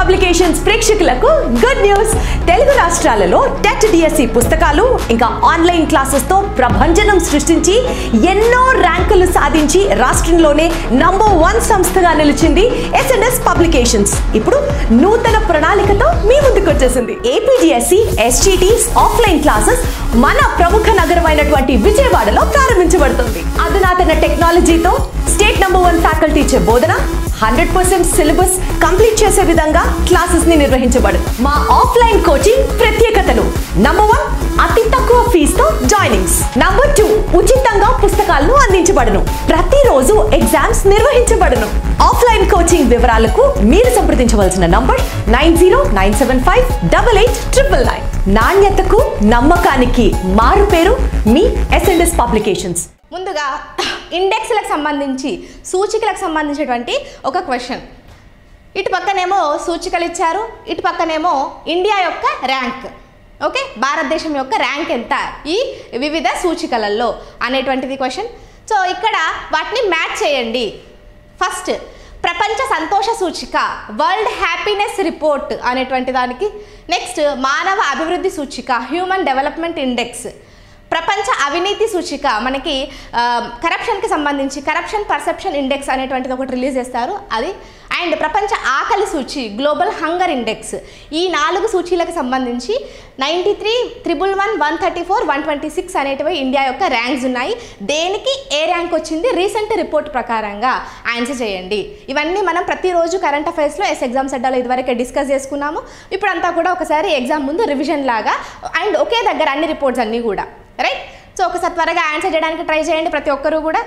publications ప్రేక్షకులకు good news Telugu రాష్ట్రాలలో TET DSC పుస్తకాలు ఇంకా ఆన్లైన్ క్లాసెస్ తో ప్రభంజనం సృష్టించి ఎన్నో ర్యాంకులు సాధించి రాష్ట్రంలోనే నంబర్ వన్ సంస్థగా నిలిచింది ఎస్ఎన్ఎస్ పబ్లికేషన్స్ ఇప్పుడు నూతన ప్రణాళికతో మీ ముందుకు వచ్చేసింది ఏపీడిఎస్సి ఎస్జిటిస్ ఆఫ్లైన్ క్లాసెస్ మన ప్రముఖ నగరమైనటువంటి విజయవాడలో ప్రారంభించబడుతుంది అధునాతన టెక్నాలజీతో స్టేట్ నంబర్ వన్ ఫ్యాకల్టీ బోధన హండ్రెడ్ పర్సెంట్ సిలబస్ కంప్లీట్ చేసే విధంగా క్లాసెస్ ని నిర్వహించబడు మా ఆఫ్లైన్ కోచింగ్ ప్రత్యేకతలు నంబర్ వన్ అతి తక్కువ ఫీజుతో జాయినింగ్స్ నంబర్ టూ ఉచితంగా పుస్తకాలను అందించబడును ప్రతిరోజు ఎగ్జామ్స్ నిర్వహించబడును ఆఫ్లైన్ కోచింగ్ వివరాలకు మీరు సంప్రదించవలసిన number nine zero nine seven five double eight triple nine నాణ్యతకు నమ్మకానికి మారు పేరు మీ ఎస్ఎన్ఎస్ పబ్లికేషన్స్ ముందుగా ఇండెక్స్లకు సంబంధించి సూచికలకు సంబంధించినటువంటి ఒక క్వశ్చన్ ఇటు పక్కనేమో సూచికలు ఇచ్చారు ఇటు పక్కనేమో ఇండియా యొక్క ర్యాంక్ ఓకే భారతదేశం యొక్క ర్యాంక్ ఎంత ఈ వివిధ సూచికలలో అనేటువంటిది క్వశ్చన్ సో ఇక్కడ వాటిని మ్యాచ్ చేయండి ఫస్ట్ ప్రపంచ సంతోష సూచిక వరల్డ్ హ్యాపీనెస్ రిపోర్ట్ అనేటువంటి దానికి నెక్స్ట్ మానవ అభివృద్ధి సూచిక హ్యూమన్ డెవలప్మెంట్ ఇండెక్స్ ప్రపంచ అవినీతి సూచిక మనకి కరప్షన్కి సంబంధించి కరప్షన్ పర్సెప్షన్ ఇండెక్స్ అనేటువంటిది ఒకటి రిలీజ్ చేస్తారు అది అండ్ ప్రపంచ ఆకలి సూచి గ్లోబల్ హంగర్ ఇండెక్స్ ఈ నాలుగు సూచీలకు సంబంధించి ninety three triple one one thirty four one twenty six అనేటివి ఇండియా యొక్క ర్యాంక్స్ ఉన్నాయి దేనికి ఏ ర్యాంక్ వచ్చింది రీసెంట్ రిపోర్ట్ ప్రకారంగా ఆన్సర్ చేయండి ఇవన్నీ మనం ప్రతిరోజు కరెంట్ అఫైర్స్లో ఎస్ ఎగ్జామ్స్ అడ్డాలో ఇదివరకే డిస్కస్ చేసుకున్నాము ఇప్పుడు అంతా కూడా ఒకసారి ఎగ్జామ్ ముందు రివిజన్ లాగా అండ్ ఒకే దగ్గర అన్ని రిపోర్ట్స్ అన్నీ కూడా రైట్ సో ఒకసారి త్వరగా ఆన్సర్ చేయడానికి ట్రై చేయండి ప్రతి ఒక్కరూ కూడా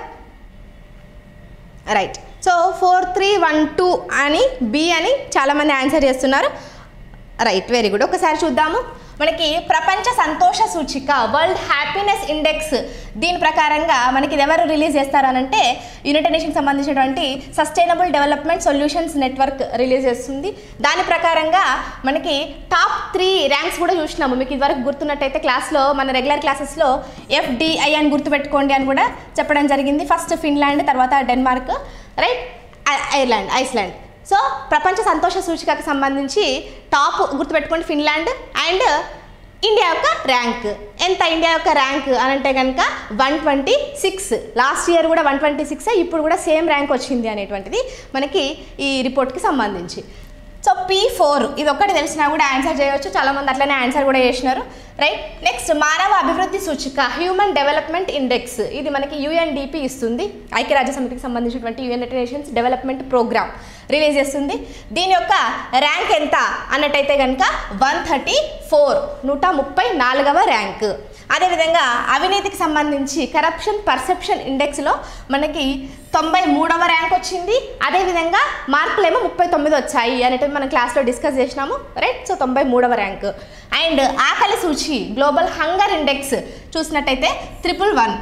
right so four three one two అని బి అని చాలామంది ఆన్సర్ చేస్తున్నారు రైట్ వెరీ గుడ్ ఒకసారి చూద్దాము మనకి ప్రపంచ సంతోష సూచిక వరల్డ్ హ్యాపీనెస్ ఇండెక్స్ దీని ప్రకారంగా మనకి ఇది ఎవరు రిలీజ్ చేస్తారనంటే యునైటెడ్ నేషన్కి సంబంధించినటువంటి sustainable development solutions network release చేస్తుంది దాని ప్రకారంగా మనకి టాప్ త్రీ ర్యాంక్స్ కూడా చూసినాము మీకు ఇదివరకు గుర్తున్నట్టయితే క్లాస్లో మన రెగ్యులర్ క్లాసెస్లో ఎఫ్డిఐ అని గుర్తుపెట్టుకోండి అని కూడా చెప్పడం జరిగింది ఫస్ట్ ఫిన్లాండ్ తర్వాత Denmark right Ireland Iceland so ప్రపంచ సంతోష సూచికకు సంబంధించి టాప్ గుర్తుపెట్టుకోండి ఫిన్లాండ్ అండ్ ఇండియా యొక్క ర్యాంక్ ఎంత ఇండియా యొక్క ర్యాంక్ అని అంటే కనుక one twenty six last year కూడా వన్ ట్వంటీ సిక్స్ ఇప్పుడు కూడా సేమ్ ర్యాంక్ వచ్చింది అనేటువంటిది మనకి ఈ రిపోర్ట్కి సంబంధించి సో పీ ఫోర్ ఇది ఒక్కటి తెలిసినా కూడా ఆన్సర్ చేయవచ్చు చాలామంది అట్లనే ఆన్సర్ కూడా చేసినారు రైట్ నెక్స్ట్ మానవ అభివృద్ధి సూచిక హ్యూమన్ డెవలప్మెంట్ ఇండెక్స్ ఇది మనకి యుఎన్డిపి ఇస్తుంది ఐక్యరాజ్య సమితికి సంబంధించినటువంటి United Nations Development Programme release చేస్తుంది దీని యొక్క ర్యాంక్ ఎంత అన్నట్టయితే కనుక వన్ థర్టీ ఫోర్ నూట ముప్పై నాలుగవ ర్యాంక్ అదేవిధంగా అవినీతికి సంబంధించి కరప్షన్ పర్సెప్షన్ ఇండెక్స్లో మనకి తొంభై మూడవ ర్యాంక్ వచ్చింది అదేవిధంగా మార్కులేమో ముప్పై తొమ్మిది వచ్చాయి అనేటివి మనం క్లాస్లో డిస్కస్ చేసినాము రైట్ సో తొంభై మూడవ ర్యాంక్ అండ్ ఆకలి సూచి గ్లోబల్ హంగర్ ఇండెక్స్ చూసినట్టయితే triple one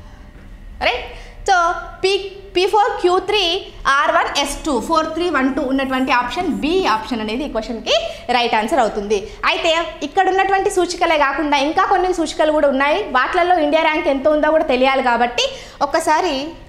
right so P P four Q three R one S two four three one two ఉన్నటువంటి ఆప్షన్ బి ఆప్షన్ అనేది ఈ క్వశ్చన్కి రైట్ ఆన్సర్ అవుతుంది అయితే ఇక్కడ ఉన్నటువంటి సూచికలే కాకుండా ఇంకా కొన్ని సూచికలు కూడా ఉన్నాయి వాటిలలో ఇండియా ర్యాంక్ ఎంత ఉందో కూడా తెలియాలి కాబట్టి ఒక్కసారి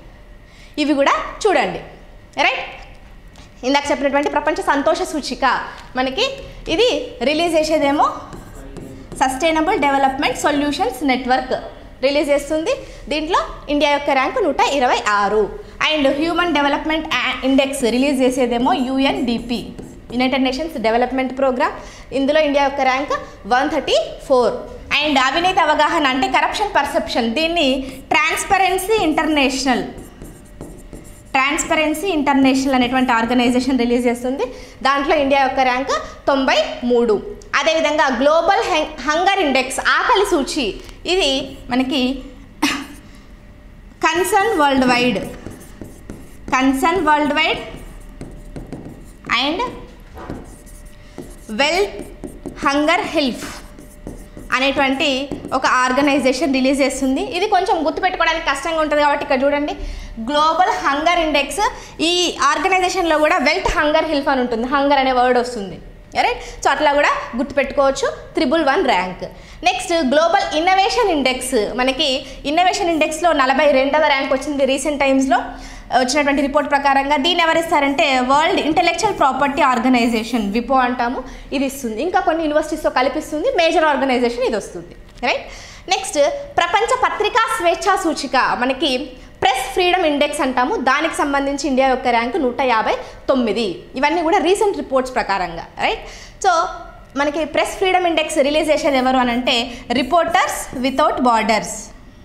ఇవి కూడా చూడండి రైట్ ఇందాక చెప్పినటువంటి ప్రపంచ సంతోష సూచిక మనకి ఇది రిలీజ్ చేసేదేమో Sustainable development solutions network release చేస్తుంది దీంట్లో ఇండియా యొక్క ర్యాంకు నూట ఇరవై ఆరు and Human Development Index release చేసేదేమో UNDP United Nations Development Programme ఇందులో ఇండియా యొక్క rank one thirty four and అవినీతి అవగాహన అంటే కరప్షన్ పర్సెప్షన్ దీన్ని ట్రాన్స్పరెన్సీ ఇంటర్నేషనల్ ట్రాన్స్పరెన్సీ ఇంటర్నేషనల్ అనేటువంటి ఆర్గనైజేషన్ రిలీజ్ చేస్తుంది దాంట్లో ఇండియా యొక్క ర్యాంక్ తొంభై మూడు అదేవిధంగా గ్లోబల్ హంగర్ ఇండెక్స్ ఆకలి సూచి ఇది మనకి Concern Worldwide Concern Worldwide and Welthungerhilfe అనేటువంటి ఒక ఆర్గనైజేషన్ రిలీజ్ చేస్తుంది ఇది కొంచెం గుర్తుపెట్టుకోవడానికి కష్టంగా ఉంటుంది కాబట్టి ఇక్కడ చూడండి గ్లోబల్ హంగర్ ఇండెక్స్ ఈ ఆర్గనైజేషన్లో కూడా వెల్ట్ హంగర్ హెల్ప్ అని ఉంటుంది హంగర్ అనే వర్డ్ వస్తుంది రైట్ సో అట్లా కూడా గుర్తుపెట్టుకోవచ్చు triple one rank next Global Innovation Index మనకి ఇన్నోవేషన్ ఇండెక్స్లో నలభై రెండవ ర్యాంక్ వచ్చింది రీసెంట్ టైమ్స్లో వచ్చినటువంటి రిపోర్ట్ ప్రకారంగా దీన్ని ఎవరిస్తారంటే వరల్డ్ ఇంటెలెక్చువల్ ప్రాపర్టీ ఆర్గనైజేషన్ విపో అంటాము ఇది ఇస్తుంది ఇంకా కొన్ని యూనివర్సిటీస్తో కలిపిస్తుంది మేజర్ ఆర్గనైజేషన్ ఇది వస్తుంది రైట్ నెక్స్ట్ ప్రపంచ పత్రికా స్వేచ్ఛా సూచిక మనకి ప్రెస్ ఫ్రీడమ్ ఇండెక్స్ అంటాము దానికి సంబంధించి ఇండియా యొక్క ర్యాంకు నూట యాభై తొమ్మిది ఇవన్నీ కూడా రీసెంట్ రిపోర్ట్స్ ప్రకారంగా రైట్ సో మనకి ప్రెస్ ఫ్రీడమ్ ఇండెక్స్ రిలీజ్ చేసేది ఎవరు అని అంటే Reporters Without Borders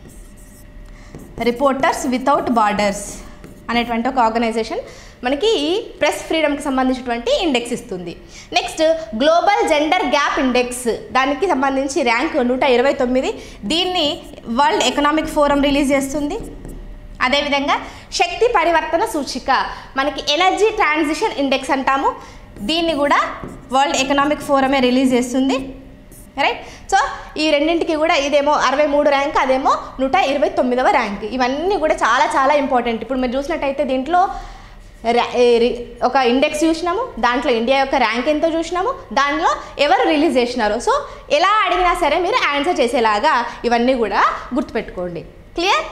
Reporters Without Borders అనేటువంటి ఒక ఆర్గనైజేషన్ మనకి ఈ ప్రెస్ ఫ్రీడమ్కి సంబంధించినటువంటి ఇండెక్స్ ఇస్తుంది next Global Gender Gap Index దానికి సంబంధించి ర్యాంక్ నూట ఇరవై తొమ్మిది దీన్ని వరల్డ్ ఎకనామిక్ ఫోరం రిలీజ్ చేస్తుంది అదేవిధంగా శక్తి పరివర్తన సూచిక మనకి ఎనర్జీ ట్రాన్సిషన్ ఇండెక్స్ అంటాము దీన్ని కూడా వరల్డ్ ఎకనామిక్ ఫోరమే రిలీజ్ చేస్తుంది రైట్ సో ఈ రెండింటికి కూడా ఇదేమో అరవై మూడు ర్యాంక్ అదేమో నూట ఇరవై తొమ్మిదవ ర్యాంక్ ఇవన్నీ కూడా చాలా చాలా ఇంపార్టెంట్ ఇప్పుడు మీరు చూసినట్టయితే దీంట్లో ర్యా- ఏ రి- ఒక ఇండెక్స్ చూసినాము దాంట్లో ఇండియా యొక్క ర్యాంక్ ఎంతో చూసినాము దానిలో ఎవరు రిలీజ్ చేసినారు సో ఎలా అడిగినా సరే మీరు ఆన్సర్ చేసేలాగా ఇవన్నీ కూడా గుర్తుపెట్టుకోండి clear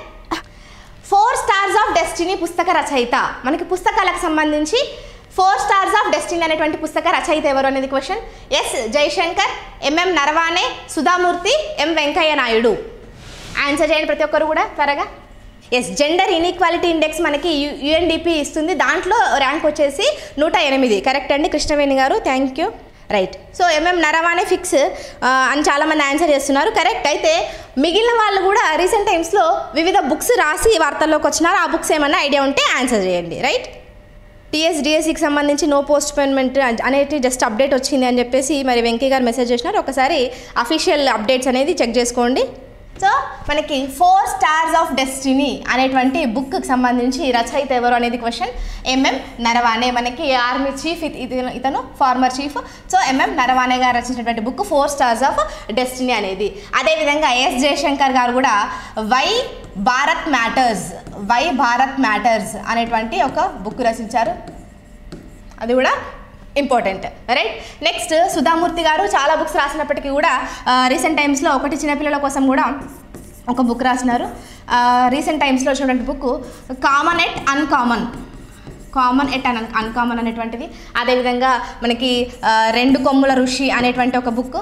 Four Stars of Destiny పుస్తక రచయిత మనకి పుస్తకాలకు సంబంధించి ఫోర్ స్టార్స్ ఆఫ్ డెస్టినీ అనేటువంటి పుస్తక రచయిత ఎవరు అనేది question S Jaishankar MM Naravane Sudha Murthy M Venkaiah Naidu answer చేయండి ప్రతి ఒక్కరు కూడా త్వరగా ఎస్ జెండర్ ఇన్ఈక్వాలిటీ ఇండెక్స్ మనకి యుఎన్డిపి ఇస్తుంది దాంట్లో ర్యాంక్ వచ్చేసి నూట ఎనిమిది కరెక్ట్ అండి కృష్ణవేణి గారు thank you right so MM Naravane fix అని చాలామంది ఆన్సర్ చేస్తున్నారు కరెక్ట్ అయితే మిగిలిన వాళ్ళు కూడా రీసెంట్ టైమ్స్లో వివిధ బుక్స్ రాసి వార్తల్లోకి వచ్చినారు ఆ బుక్స్ ఏమన్నా ఐడియా ఉంటే ఆన్సర్ చేయండి రైట్ టీఎస్డిఎస్సికి సంబంధించి నో పోస్ట్ పేమెంట్ అనేది జస్ట్ అప్డేట్ వచ్చింది అని చెప్పేసి మరి వెంకయ్య గారు మెసేజ్ చేసినారు ఒకసారి అఫీషియల్ అప్డేట్స్ అనేది చెక్ చేసుకోండి సో మనకి ఫోర్ స్టార్స్ ఆఫ్ డెస్టినీ అనేటువంటి బుక్కి సంబంధించి రచయిత ఎవరు అనేది క్వశ్చన్ ఎంఎం నరవానే మనకి ఆర్మీ చీఫ్ ఇతను ఇతను former chief so MM Naravane గారు రచించినటువంటి book Four Stars of Destiny అనేది అదేవిధంగా ఎస్ జయశంకర్ గారు కూడా Why Bharat Matters Why Bharat Matters అనేటువంటి ఒక బుక్ రచించారు అది కూడా ఇంపార్టెంట్ రైట్ నెక్స్ట్ సుధామూర్తి గారు చాలా బుక్స్ రాసినప్పటికీ కూడా రీసెంట్ టైమ్స్లో ఒకటి చిన్నపిల్లల కోసం కూడా ఒక బుక్ రాసినారు రీసెంట్ టైమ్స్లో వచ్చినటువంటి book Common Yet Uncommon Common Yet un Uncommon అనేటువంటిది అదేవిధంగా మనకి ఆ, రెండు కొమ్ముల ఋషి అనేటువంటి ఒక బుక్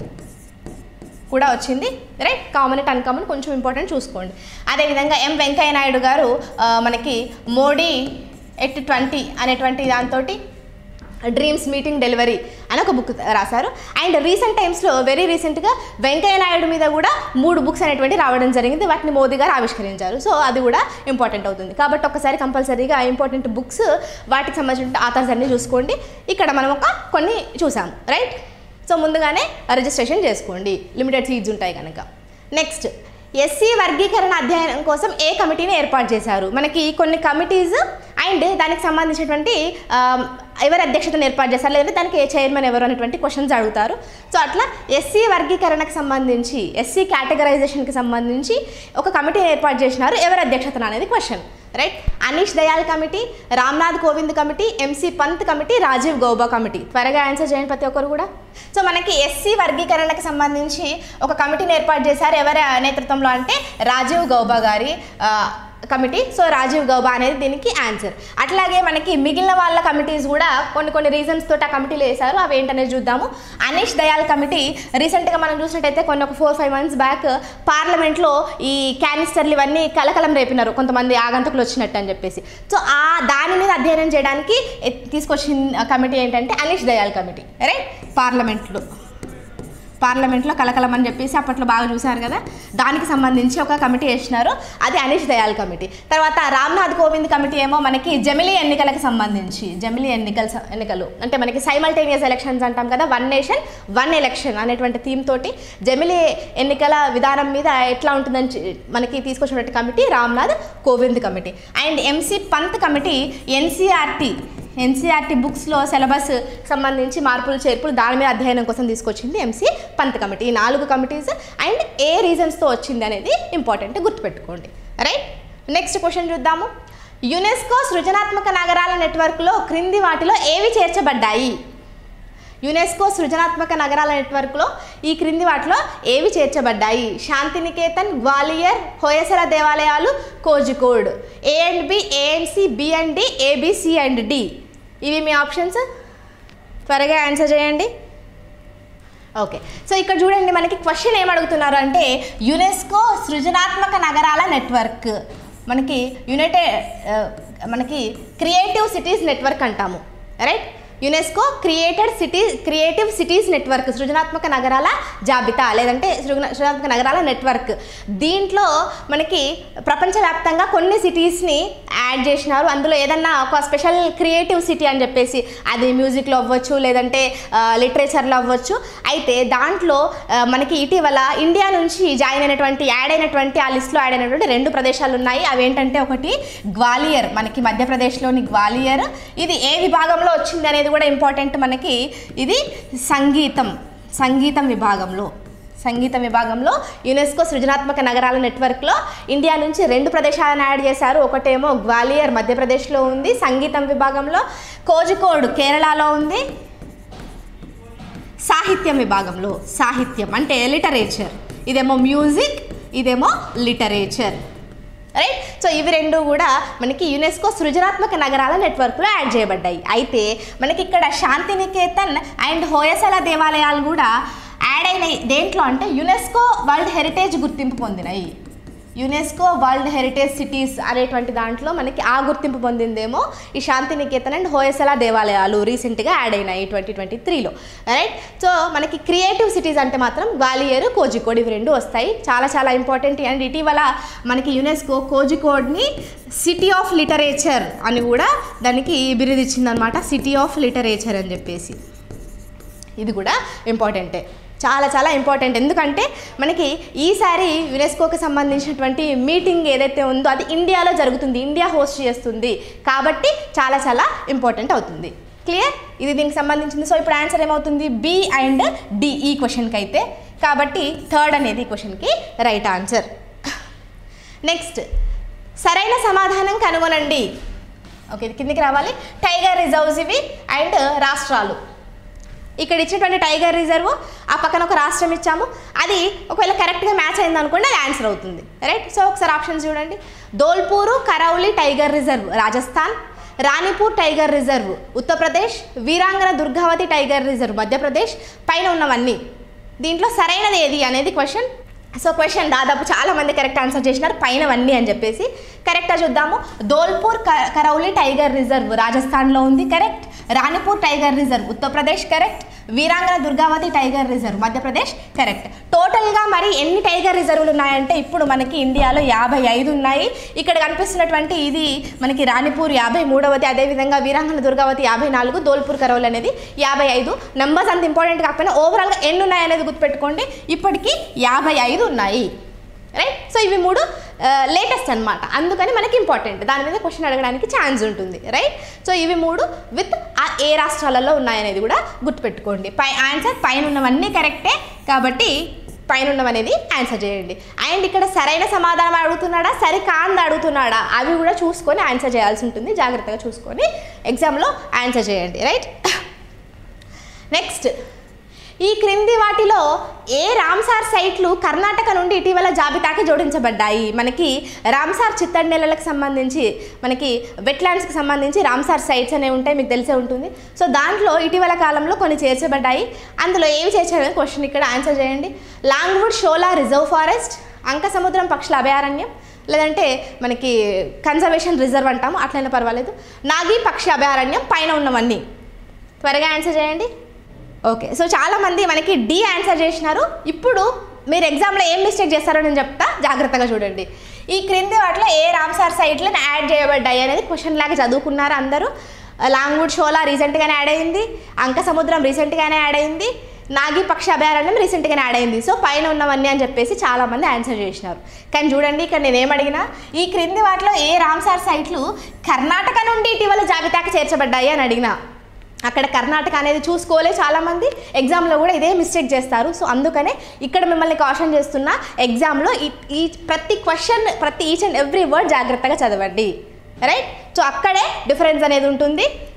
కూడా వచ్చింది రైట్ కామన్ ఎట్ అన్కామన్ కొంచెం ఇంపార్టెంట్ చూసుకోండి అదేవిధంగా ఎం వెంకయ్య నాయుడు గారు ఆ, మనకి మోడీ ఎట్ ట్వంటీ అనేటువంటి దాంతో డ్రీమ్స్ మీటింగ్ డెలివరీ అని ఒక బుక్ రాశారు అండ్ రీసెంట్ టైమ్స్లో వెరీ రీసెంట్గా వెంకయ్య నాయుడు మీద కూడా మూడు బుక్స్ అనేటువంటి రావడం జరిగింది వాటిని మోదీ గారు ఆవిష్కరించారు సో అది కూడా ఇంపార్టెంట్ అవుతుంది కాబట్టి ఒకసారి కంపల్సరీగా ఇంపార్టెంట్ బుక్స్ వాటికి సంబంధించిన ఆథర్స్ అన్ని చూసుకోండి ఇక్కడ మనం ఒక కొన్ని చూసాం రైట్ సో ముందుగానే రిజిస్ట్రేషన్ చేసుకోండి లిమిటెడ్ సీట్స్ ఉంటాయి కనుక నెక్స్ట్ ఎస్సీ వర్గీకరణ అధ్యయనం కోసం ఏ కమిటీని ఏర్పాటు చేశారు మనకి కొన్ని కమిటీస్ అండ్ దానికి సంబంధించినటువంటి ఆ, ఎవరు అధ్యక్షతను ఏర్పాటు చేశారు లేదంటే దానికి ఏ చైర్మన్ ఎవరు అనేటువంటి క్వశ్చన్స్ అడుగుతారు సో అట్లా ఎస్సీ వర్గీకరణకు సంబంధించి ఎస్సీ కేటగరైజేషన్కి సంబంధించి ఒక కమిటీని ఏర్పాటు చేసినారు ఎవరు అధ్యక్షతన అనేది question right Anish Dayal committee Ramnath Kovind committee MC Pant committee Rajiv Gauba committee త్వరగా ఆన్సర్ చేయండి ప్రతి ఒక్కరు కూడా సో మనకి ఎస్సీ వర్గీకరణకు సంబంధించి ఒక కమిటీని ఏర్పాటు చేశారు ఎవరి నేతృత్వంలో అంటే రాజీవ్ గౌబా గారి ఆ, కమిటీ సో రాజీవ్ గౌబా అనేది దీనికి ఆన్సర్ అట్లాగే మనకి మిగిలిన వాళ్ళ కమిటీస్ కూడా కొన్ని కొన్ని రీజన్స్ తోటి ఆ కమిటీలు వేశారు అవి ఏంటనేది చూద్దాము అనీష్ దయాల్ కమిటీ రీసెంట్గా మనం చూసినట్టయితే కొన్ని ఒక ఫోర్ ఫైవ్ మంత్స్ బ్యాక్ పార్లమెంట్లో ఈ క్యానిస్టర్లు ఇవన్నీ కలకలం రేపినారు కొంతమంది ఆగంతకులు వచ్చినట్టు అని చెప్పేసి సో ఆ దాని మీద అధ్యయనం చేయడానికి ఎ- తీసుకొచ్చిన కమిటీ ఏంటంటే అనీష్ దయాల్ కమిటీ రైట్ పార్లమెంట్లో పార్లమెంట్లో కలకలం అని చెప్పేసి అప్పట్లో బాగా చూశారు కదా దానికి సంబంధించి ఒక కమిటీ వేసినారు అది అనీష్ దయాల్ కమిటీ తర్వాత రామ్నాథ్ కోవింద్ కమిటీ ఏమో మనకి జమిలీ ఎన్నికలకు సంబంధించి జమిలీ ఎన్నికల స- ఎన్నికలు అంటే మనకి సైమల్టేనియస్ ఎలక్షన్స్ అంటాం కదా వన్ నేషన్ వన్ ఎలక్షన్ అనేటువంటి థీమ్ తోటి జమిలీ ఎన్నికల విధానం మీద ఎట్లా ఉంటుందని చె- మనకి తీసుకొచ్చినటువంటి committee Ramnath Kovind committee and MC Pant committee NCERT NCERT బుక్స్లో సిలబస్ సంబంధించి మార్పులు చేర్పులు దాని మీద అధ్యయనం కోసం తీసుకొచ్చింది ఎంసీ పంత్ కమిటీ ఈ నాలుగు కమిటీస్ అండ్ ఏ రీజన్స్తో వచ్చింది అనేది ఇంపార్టెంట్ గుర్తుపెట్టుకోండి రైట్ నెక్స్ట్ క్వశ్చన్ చూద్దాము యునెస్కో సృజనాత్మక నగరాల నెట్వర్క్లో క్రింది వాటిలో ఏవి చేర్చబడ్డాయి యునెస్కో సృజనాత్మక నగరాల నెట్వర్క్లో ఈ క్రింది వాటిలో ఏవి చేర్చబడ్డాయి శాంతినికేతన్ గ్వాలియర్ హోయసల దేవాలయాలు Kozhikode A and B A and C B and D ABC and D ఇవి మీ ఆప్షన్స్ త్వరగా ఆన్సర్ చేయండి ఓకే సో ఇక్కడ చూడండి మనకి క్వశ్చన్ ఏం అడుగుతున్నారు అంటే యునెస్కో సృజనాత్మక నగరాల నెట్వర్క్ మనకి యునైటెడ్ మనకి క్రియేటివ్ సిటీస్ నెట్వర్క్ అంటాము right UNESCO created city Creative Cities Network సృజనాత్మక నగరాల జాబితా లేదంటే సృజన సృజనాత్మక నగరాల నెట్వర్క్ దీంట్లో మనకి ప్రపంచవ్యాప్తంగా కొన్ని సిటీస్ని యాడ్ చేసినారు అందులో ఏదన్నా ఒక స్పెషల్ క్రియేటివ్ సిటీ అని చెప్పేసి అది మ్యూజిక్లో అవ్వచ్చు లేదంటే లిటరేచర్లో అవ్వచ్చు అయితే దాంట్లో ఆ, మనకి ఇటీవల ఇండియా నుంచి జాయిన్ అయినటువంటి యాడ్ అయినటువంటి ఆ లిస్ట్లో యాడ్ అయినటువంటి రెండు ప్రదేశాలు ఉన్నాయి అవి ఏంటంటే ఒకటి గ్వాలియర్ మనకి మధ్యప్రదేశ్లోని గ్వాలియర్ ఇది ఏ విభాగంలో వచ్చింది అనేది కూడా ఇంపార్టెంట్ మనకి ఇది సంగీతం సంగీతం విభాగంలో సంగీతం విభాగంలో యునెస్కో సృజనాత్మక నగరాల నెట్వర్క్లో ఇండియా నుంచి రెండు ప్రదేశాలను యాడ్ చేశారు ఒకటేమో గ్వాలియర్ మధ్యప్రదేశ్లో ఉంది సంగీతం విభాగంలో కోజికోడ్ కేరళలో ఉంది సాహిత్యం విభాగంలో సాహిత్యం అంటే లిటరేచర్ ఇదేమో మ్యూజిక్ ఇదేమో లిటరేచర్ రైట్ సో ఇవి రెండు కూడా మనకి యునెస్కో సృజనాత్మక నగరాల నెట్వర్క్లో యాడ్ చేయబడ్డాయి అయితే మనకి ఇక్కడ శాంతినికేతన్ అండ్ హోయసల దేవాలయాలు కూడా యాడ్ అయినాయి దేంట్లో అంటే యునెస్కో వరల్డ్ హెరిటేజ్ గుర్తింపు పొందినాయి యునెస్కో వరల్డ్ హెరిటేజ్ సిటీస్ అనేటువంటి దాంట్లో మనకి ఆ గుర్తింపు పొందిందేమో ఈ శాంతినికేతన్ అండ్ హోయసల దేవాలయాలు రీసెంట్గా యాడ్ అయినాయి ట్వంటీ ట్వంటీ త్రీలో రైట్ సో మనకి క్రియేటివ్ సిటీస్ అంటే మాత్రం గ్వాలియర్ కోజికోడ్ ఇవి రెండు వస్తాయి చాలా చాలా ఇంపార్టెంట్ అండ్ ఇటీవల మనకి యునెస్కో కోజికోడ్ని సిటీ ఆఫ్ లిటరేచర్ అని కూడా దానికి బిరుదిచ్చిందనమాట సిటీ ఆఫ్ లిటరేచర్ అని చెప్పేసి ఇది కూడా ఇంపార్టెంటే చాలా చాలా ఇంపార్టెంట్ ఎందుకంటే మనకి ఈసారి యునెస్కోకి సంబంధించినటువంటి మీటింగ్ ఏదైతే ఉందో అది ఇండియాలో జరుగుతుంది ఇండియా హోస్ట్ చేస్తుంది కాబట్టి చాలా చాలా ఇంపార్టెంట్ అవుతుంది క్లియర్ ఇది దీనికి సంబంధించింది సో ఇప్పుడు ఆన్సర్ ఏమవుతుంది బి అండ్ డి ఈ క్వశ్చన్కి అయితే కాబట్టి థర్డ్ అనేది ఈ క్వశ్చన్కి రైట్ ఆన్సర్ నెక్స్ట్ సరైన సమాధానం కనుగొనండి ఓకే ఇది కిందికి రావాలి టైగర్ రిజర్వ్స్ ఇవి అండ్ రాష్ట్రాలు ఇక్కడ ఇచ్చినటువంటి టైగర్ రిజర్వ్ ఆ పక్కన ఒక రాష్ట్రం ఇచ్చాము అది ఒకవేళ కరెక్ట్గా మ్యాచ్ అయింది అనుకోండి అది ఆన్సర్ అవుతుంది రైట్ సో ఒకసారి ఆప్షన్స్ చూడండి Dholpur Karauli tiger reserve Rajasthan Ranipur tiger reserve Uttar Pradesh Veerangana Durgavati tiger reserve Madhya Pradesh పైన ఉన్నవన్నీ దీంట్లో సరైనది ఏది అనేది క్వశ్చన్ సో క్వశ్చన్ దాదాపు చాలా మంది కరెక్ట్ ఆన్సర్ చేసినారు పైనవన్నీ అని చెప్పేసి కరెక్ట్గా చూద్దాము ధోల్పూర్ క- కరౌలి టైగర్ రిజర్వ్ రాజస్థాన్లో ఉంది correct Ranipur tiger reserve Uttar Pradesh correct Veerangana Durgavati tiger reserve Madhya Pradesh correct టోటల్గా మరి ఎన్ని టైగర్ రిజర్వులు ఉన్నాయంటే ఇప్పుడు మనకి ఇండియాలో యాభై ఐదు ఉన్నాయి ఇక్కడ కనిపిస్తున్నటువంటి ఇది మనకి రాణిపూర్ యాభై మూడవది అదేవిధంగా వీరాంగన దుర్గావతి యాభై నాలుగు ధోల్పూర్ కరౌల్ అనేది యాభై ఐదు నెంబర్స్ అంత ఇంపార్టెంట్ కాకపోయినా ఓవరాల్గా ఎన్ని ఉన్నాయి అనేది గుర్తుపెట్టుకోండి ఇప్పటికీ యాభై ఐదు ఉన్నాయి రైట్ సో ఇవి మూడు లేటెస్ట్ అన్నమాట అందుకని మనకి ఇంపార్టెంట్ దాని మీద క్వశ్చన్ అడగడానికి ఛాన్స్ ఉంటుంది రైట్ సో ఇవి మూడు విత్ ఆ ఏ రాష్ట్రాలలో ఉన్నాయనేది కూడా గుర్తుపెట్టుకోండి పై ఆన్సర్ పైన ఉన్నవన్నీ కరెక్టే కాబట్టి పైన ఉన్నవనేది ఆన్సర్ చేయండి అండ్ ఇక్కడ సరైన సమాధానం అడుగుతున్నాడా సరి కాంది అడుగుతున్నాడా అవి కూడా చూసుకొని ఆన్సర్ చేయాల్సి ఉంటుంది జాగ్రత్తగా చూసుకొని ఎగ్జామ్లో ఆన్సర్ చేయండి రైట్ నెక్స్ట్ ఈ క్రింది వాటిలో ఏ రామ్సార్ సైట్లు కర్ణాటక నుండి ఇటీవల జాబితాకి జోడించబడ్డాయి మనకి రామ్సార్ చిత్తడి నెలలకు సంబంధించి మనకి వెట్లాండ్స్కి సంబంధించి రామ్సార్ సైట్స్ అనేవి ఉంటాయి మీకు తెలిసే ఉంటుంది సో దాంట్లో ఇటీవల కాలంలో కొన్ని చేర్చబడ్డాయి అందులో ఏవి చేర్చారని క్వశ్చన్ ఇక్కడ ఆన్సర్ చేయండి Longwood Shola reserve forest Ankasamudra పక్షుల అభయారణ్యం లేదంటే మనకి కన్జర్వేషన్ రిజర్వ్ అంటాము అట్లయినా పర్వాలేదు నాగి పక్షి అభయారణ్యం పైన ఉన్నవన్నీ త్వరగా ఆన్సర్ చేయండి ఓకే సో చాలామంది మనకి డి ఆన్సర్ చేసినారు ఇప్పుడు మీరు ఎగ్జామ్లో ఏం మిస్టేక్ చేస్తారో నేను చెప్తా జాగ్రత్తగా చూడండి ఈ క్రింది వాటిలో ఏ రామ్సార్ సైట్లను యాడ్ చేయబడ్డాయి అనేది క్వశ్చన్ లాగా చదువుకున్నారు అందరూ లాంగ్వుడ్ షోలా రీసెంట్గానే యాడ్ అయింది అంక సముద్రం రీసెంట్గానే యాడ్ అయింది నాగి పక్షి అభయారణ్యం రీసెంట్గానే యాడ్ అయింది సో పైన ఉన్నవన్నీ అని చెప్పేసి చాలామంది ఆన్సర్ చేసినారు కానీ చూడండి ఇక్కడ నేను ఏమడిగినా ఈ క్రింది వాటిలో ఏ రామ్సార్ సైట్లు కర్ణాటక నుండి ఇటీవల జాబితాకి చేర్చబడ్డాయి అని అడిగినా అక్కడ కర్ణాటక అనేది చూసుకోలే చాలామంది ఎగ్జామ్లో కూడా ఇదే మిస్టేక్ చేస్తారు సో అందుకనే ఇక్కడ మిమ్మల్ని కాషన్ చేస్తున్నా ఎగ్జామ్లో ఈ ఈ ప్రతి క్వశ్చన్ ప్రతి ఈచ్ అండ్ ఎవ్రీ వర్డ్ జాగ్రత్తగా చదవండి రైట్ సో అక్కడే డిఫరెన్స్ అనేది ఉంటుంది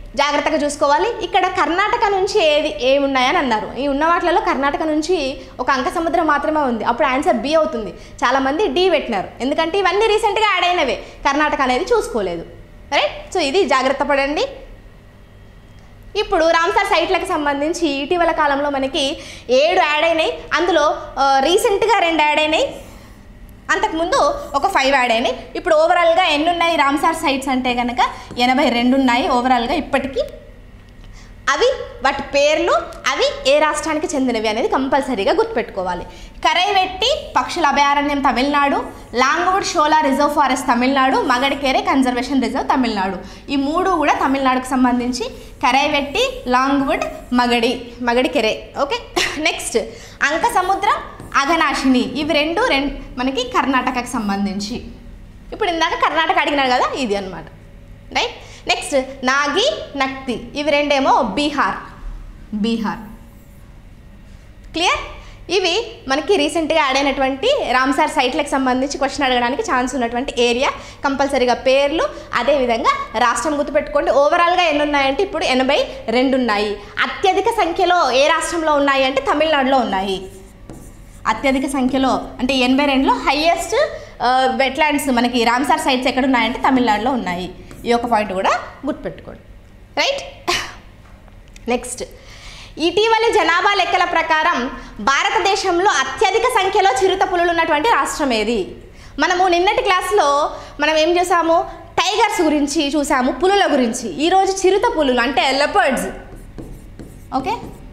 జాగ్రత్తగా చూసుకోవాలి ఇక్కడ కర్ణాటక నుంచి ఏది ఏమి ఉన్నాయని అన్నారు ఈ ఉన్న వాటిలలో కర్ణాటక నుంచి ఒక అంక సముద్రం మాత్రమే ఉంది అప్పుడు ఆన్సర్ బి అవుతుంది చాలామంది డి పెట్టినారు ఎందుకంటే ఇవన్నీ రీసెంట్గా యాడ్ అయినవే కర్ణాటక అనేది చూసుకోలేదు రైట్ సో ఇది జాగ్రత్త పడండి ఇప్పుడు రామ్సార్ సైట్లకు సంబంధించి ఇటీవల కాలంలో మనకి ఏడు యాడ్ అయినాయి అందులో ఆ, రీసెంట్గా రెండు యాడ్ అయినాయి అంతకుముందు ఒక ఫైవ్ యాడ్ అయినాయి ఇప్పుడు ఓవరాల్గా ఎన్ని ఉన్నాయి రామ్సార్ సైట్స్ అంటే కనుక ఎనభై రెండు ఉన్నాయి ఓవరాల్గా ఇప్పటికీ అవి వాటి పేర్లు అవి ఏ రాష్ట్రానికి చెందినవి అనేది కంపల్సరీగా గుర్తుపెట్టుకోవాలి కరైవెట్టి పక్షుల అభయారణ్యం Tamil Nadu Longwood Shola reserve forest Tamil Nadu Magadikere conservation reserve Tamil Nadu ఈ మూడు కూడా తమిళనాడుకు సంబంధించి Karaivetti Longwood Magadi Magadikere okay next Ankasamudram అఘనాశిని ఇవి రెండు రెండు మనకి కర్ణాటకకు సంబంధించి ఇప్పుడు ఇందాక కర్ణాటక అడిగినాడు కదా ఇది అన్నమాట రైట్ నెక్స్ట్ నాగి నక్తి ఇవి రెండేమో బీహార్ బీహార్ క్లియర్ ఇవి మనకి రీసెంట్గా యాడ్ అయినటువంటి రామ్సార్ సైట్లకు సంబంధించి క్వశ్చన్ అడగడానికి ఛాన్స్ ఉన్నటువంటి ఏరియా కంపల్సరీగా పేర్లు అదేవిధంగా రాష్ట్రం గుర్తుపెట్టుకోండి ఓవరాల్గా ఎన్ని ఉన్నాయంటే ఇప్పుడు ఎనభై రెండు ఉన్నాయి అత్యధిక సంఖ్యలో ఏ రాష్ట్రంలో ఉన్నాయి అంటే తమిళనాడులో ఉన్నాయి అత్యధిక సంఖ్యలో అంటే ఎనభై రెండులో హయ్యెస్ట్ వెట్లాండ్స్ మనకి రామ్సార్ సైట్స్ ఎక్కడ ఉన్నాయంటే తమిళనాడులో ఉన్నాయి ఈ ఒక పాయింట్ కూడా గుర్తుపెట్టుకోండి రైట్ నెక్స్ట్ ఇటీవలి జనాభా లెక్కల ప్రకారం భారతదేశంలో అత్యధిక సంఖ్యలో చిరుత పులులు ఉన్నటువంటి రాష్ట్రం ఏది మనము నిన్నటి క్లాస్లో మనం ఏం చేసాము టైగర్స్ గురించి చూసాము పులుల గురించి ఈరోజు చిరుత పులులు అంటే లెపర్డ్స్ ఓకే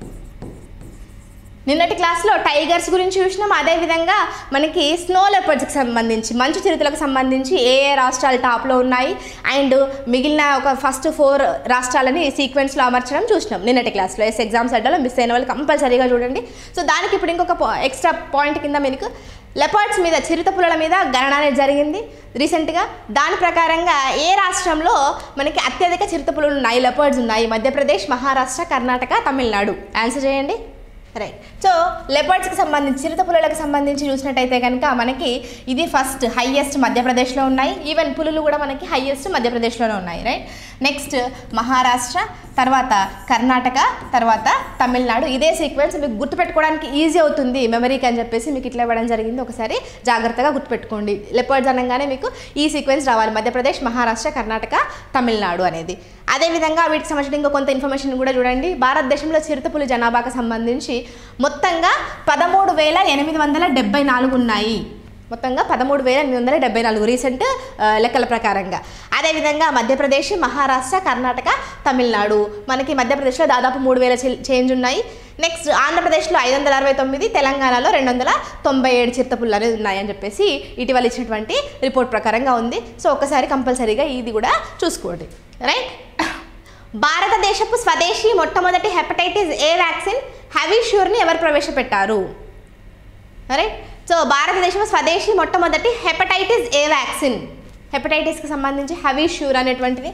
నిన్నటి క్లాస్లో టైగర్స్ గురించి చూసినాం అదేవిధంగా మనకి స్నో లెపర్డ్స్కి సంబంధించి మంచు చిరుతలకు సంబంధించి ఏ ఏ రాష్ట్రాలు టాప్లో ఉన్నాయి అండ్ మిగిలిన ఒక ఫస్ట్ ఫోర్ రాష్ట్రాలని సీక్వెన్స్లో అమర్చడం చూసినాం నిన్నటి క్లాస్లో ఎస్ ఎగ్జామ్స్ అడ్డాలో మిస్ అయిన వాళ్ళు కంపల్సరీగా చూడండి సో దానికి ఇప్పుడు ఇంకొక ఎక్స్ట్రా పాయింట్ కింద మీకు లెపర్డ్స్ మీద చిరుత పులుల మీద గణన అనేది జరిగింది రీసెంట్గా దాని ప్రకారంగా ఏ రాష్ట్రంలో మనకి అత్యధిక చిరుత పులులు ఉన్నాయి లెపర్డ్స్ ఉన్నాయి మధ్యప్రదేశ్ మహారాష్ట్ర కర్ణాటక తమిళనాడు ఆన్సర్ చేయండి రైట్ సో లెపర్డ్స్కి సంబంధించి చిరుత పులులకు సంబంధించి చూసినట్టయితే కనుక మనకి ఇది ఫస్ట్ హైయెస్ట్ మధ్యప్రదేశ్లో ఉన్నాయి ఈవెన్ పులులు కూడా మనకి హైయెస్ట్ మధ్యప్రదేశ్లోనే ఉన్నాయి రైట్ నెక్స్ట్ మహారాష్ట్ర తర్వాత కర్ణాటక తర్వాత తమిళనాడు ఇదే సీక్వెన్స్ మీకు గుర్తుపెట్టుకోవడానికి ఈజీ అవుతుంది మెమరీకి అని చెప్పేసి మీకు ఇట్లా ఇవ్వడం జరిగింది ఒకసారి జాగ్రత్తగా గుర్తుపెట్టుకోండి లెపర్డ్స్ అనగానే మీకు ఈ సీక్వెన్స్ రావాలి మధ్యప్రదేశ్ మహారాష్ట్ర కర్ణాటక తమిళనాడు అనేది అదేవిధంగా వీటికి సంబంధించిన ఇంకో కొంత ఇన్ఫర్మేషన్ కూడా చూడండి భారతదేశంలో చిరుతపులి జనాభాకు సంబంధించి మొత్తంగా పదమూడు వేల ఎనిమిది వందల డెబ్బై నాలుగు ఉన్నాయి మొత్తంగా పదమూడు వేల ఎనిమిది వందల డెబ్బై నాలుగు రీసెంట్ ఆ, లెక్కల ప్రకారంగా అదేవిధంగా మధ్యప్రదేశ్ మహారాష్ట్ర కర్ణాటక తమిళనాడు మనకి మధ్యప్రదేశ్లో దాదాపు మూడు వేల చేంజ్ ఉన్నాయి నెక్స్ట్ ఆంధ్రప్రదేశ్లో ఐదు వందల అరవై తొమ్మిది తెలంగాణలో రెండు వందల తొంభై ఏడు చిరుతపుళ్ళు అనేది ఉన్నాయని చెప్పేసి ఇటీవల ఇచ్చినటువంటి రిపోర్ట్ ప్రకారంగా ఉంది సో ఒకసారి కంపల్సరీగా ఇది కూడా చూసుకోండి రైట్ భారతదేశపు స్వదేశీ మొట్టమొదటి హెపటైటిస్ ఏ వ్యాక్సిన్ హవిష్యూర్ని ఎవరు ప్రవేశపెట్టారు రైట్ సో భారతదేశం స్వదేశీ మొట్టమొదటి హెపటైటిస్ ఏ వ్యాక్సిన్ హెపటైటిస్కి సంబంధించి హవిష్యూర్ అనేటువంటిది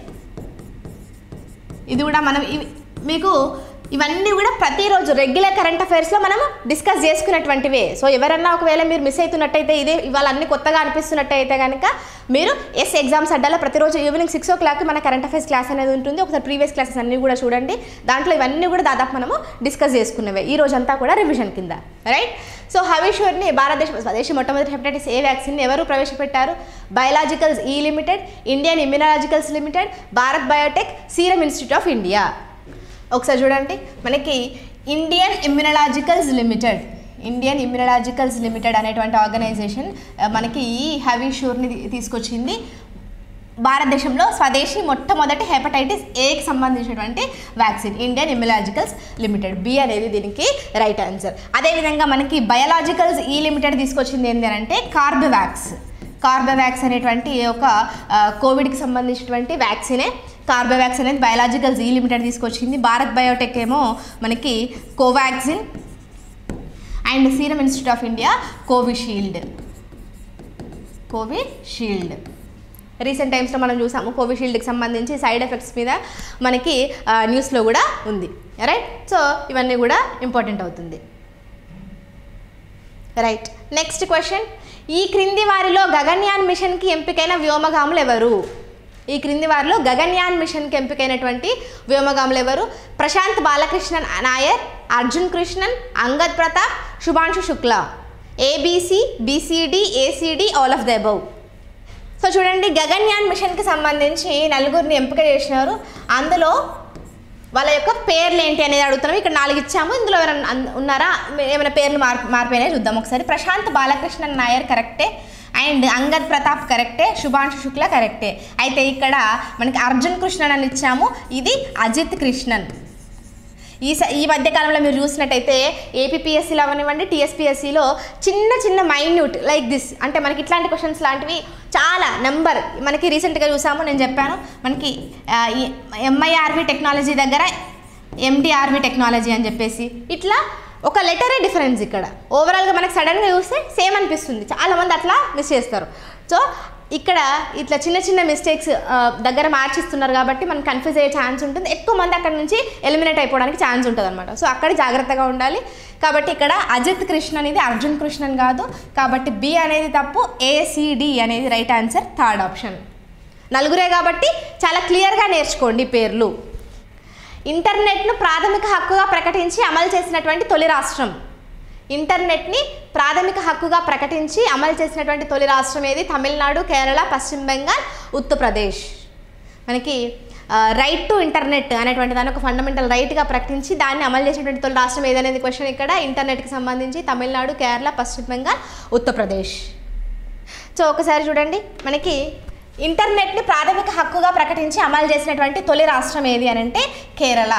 ఇది కూడా మనం ఇవి మీకు ఇవన్నీ కూడా ప్రతిరోజు రెగ్యులర్ కరెంట్ అఫైర్స్లో మనం డిస్కస్ చేసుకున్నటువంటివే సో ఎవరన్నా ఒకవేళ మీరు మిస్ అవుతున్నట్టయితే ఇదే ఇవాళ అన్ని కొత్తగా అనిపిస్తున్నట్టయితే కనుక మీరు ఎస్ ఎగ్జామ్స్ అడ్డాలో ప్రతిరోజు ఈవినింగ్ సిక్స్ ఓ క్లాక్కి మన కరెంట్ అఫైర్స్ క్లాస్ అనేది ఉంటుంది ఒకసారి ప్రీవియస్ క్లాసెస్ అన్నీ కూడా చూడండి దాంట్లో ఇవన్నీ కూడా దాదాపు మనము డిస్కస్ చేసుకున్నవే ఈ రోజంతా కూడా రివిజన్ కింద రైట్ సో హవిష్వర్ని భారతదేశం స్వదేశీ మొట్టమొదటి హెపటైటిస్ ఏ వ్యాక్సిన్ ఎవరు ప్రవేశపెట్టారు Biologicals E Limited Indian Immunologicals Limited Bharat Biotech Serum Institute of India ఒకసారి చూడండి మనకి Indian Immunologicals Limited Indian Immunologicals Limited అనేటువంటి ఆర్గనైజేషన్ ఆ, మనకి ఈ హవిషూర్ని తీసుకొచ్చింది భారతదేశంలో స్వదేశీ మొట్టమొదటి హెపటైటిస్ ఏకి సంబంధించినటువంటి vaccine Indian Immunologicals Limited B అనేది దీనికి రైట్ ఆన్సర్ అదేవిధంగా మనకి బయలాజికల్స్ ఈ లిమిటెడ్ తీసుకొచ్చింది ఏంటి అని అంటే కార్బెవాక్స్ కార్బెవాక్స్ అనేటువంటి ఒక ఆ, కోవిడ్కి సంబంధించినటువంటి వ్యాక్సినే కార్బెవాక్స్ అనేది బయలాజికల్స్ ఈ లిమిటెడ్ తీసుకొచ్చింది భారత్ బయోటెక్ ఏమో మనకి Covaxin and Serum Institute of India Covishield Covishield recent టైమ్స్లో మనం చూసాము కోవిషీల్డ్కి సంబంధించి సైడ్ ఎఫెక్ట్స్ మీద మనకి ఆ, న్యూస్లో కూడా ఉంది రైట్ సో ఇవన్నీ కూడా ఇంపార్టెంట్ అవుతుంది రైట్ నెక్స్ట్ క్వశ్చన్ ఈ క్రింది వారిలో గగన్యాన్ మిషన్కి ఎంపికైన వ్యోమగాములు ఎవరు ఈ క్రింది వారిలో గగన్యాన్ మిషన్కి ఎంపికైనటువంటి వ్యోమగాములు ఎవరు Prashanth Balakrishnan Nair Arjun Krishnan Angad Pratap Shubhanshu Shukla ABC BCD ACD all of the above so చూడండి గగన్యాన్ మిషన్కి సంబంధించి నలుగురిని ఎంపిక చేసినారు అందులో వాళ్ళ యొక్క పేర్లు ఏంటి అనేది అడుగుతున్నాం ఇక్కడ నాలుగు ఇచ్చాము ఇందులో ఎవరైనా అన్- ఉన్నారా ఏమైనా పేర్లు మార్ మారిపోయినాయి చూద్దాం ఒకసారి ప్రశాంత్ బాలకృష్ణన్ నాయర్ కరెక్టే అండ్ అంగద్ ప్రతాప్ కరెక్టే శుభాంశు శుక్ల కరెక్టే అయితే ఇక్కడ మనకి అర్జున్ కృష్ణన్ అని ఇచ్చాము ఇది అజిత్ కృష్ణన్ ఈ స ఈ మధ్య కాలంలో మీరు చూసినట్టయితే ఏపీఎస్సీలో అవనివ్వండి టీఎస్పీఎస్సీలో చిన్న చిన్న మైన్యూట్ లైక్ దిస్ అంటే మనకి ఇట్లాంటి క్వశ్చన్స్ లాంటివి చాలా నెంబర్ మనకి రీసెంట్గా చూసాము నేను చెప్పాను మనకి ఎంఐఆర్వి టెక్నాలజీ దగ్గర ఎండిఆర్వి టెక్నాలజీ అని చెప్పేసి ఇట్లా ఒక లెటరే డిఫరెన్స్ ఇక్కడ ఓవరాల్గా మనకి సడన్గా చూస్తే సేమ్ అనిపిస్తుంది చాలామంది అట్లా మిస్ చేస్తారు సో ఇక్కడ ఇట్లా చిన్న చిన్న మిస్టేక్స్ దగ్గర మార్చిస్తున్నారు కాబట్టి మనకు కన్ఫ్యూజ్ అయ్యే ఛాన్స్ ఉంటుంది ఎక్కువ మంది అక్కడ నుంచి ఎలిమినేట్ అయిపోవడానికి ఛాన్స్ ఉంటుంది అనమాట సో అక్కడ జాగ్రత్తగా ఉండాలి కాబట్టి ఇక్కడ అజిత్ కృష్ణ అనేది అర్జున్ కృష్ణన్ కాదు కాబట్టి బి అనేది తప్పు ఏసిడి అనేది రైట్ ఆన్సర్ థర్డ్ ఆప్షన్ నలుగురే కాబట్టి చాలా క్లియర్గా నేర్చుకోండి ఈ పేర్లు ఇంటర్నెట్ను ప్రాథమిక హక్కుగా ప్రకటించి అమలు చేసినటువంటి తొలి రాష్ట్రం ఇంటర్నెట్ని ప్రాథమిక హక్కుగా ప్రకటించి అమలు చేసినటువంటి తొలి రాష్ట్రం ఏది తమిళనాడు కేరళ పశ్చిమ బెంగాల్ ఉత్తరప్రదేశ్ మనకి రైట్ టు ఇంటర్నెట్ అనేటువంటి దాన్ని ఒక ఫండమెంటల్ రైట్గా ప్రకటించి దాన్ని అమలు చేసినటువంటి తొలి రాష్ట్రం ఏదనేది క్వశ్చన్ ఇక్కడ ఇంటర్నెట్కి సంబంధించి తమిళనాడు కేరళ పశ్చిమ బెంగాల్ ఉత్తరప్రదేశ్ సో ఒకసారి చూడండి మనకి ఇంటర్నెట్ని ప్రాథమిక హక్కుగా ప్రకటించి అమలు చేసినటువంటి తొలి రాష్ట్రం ఏది అని అంటే కేరళ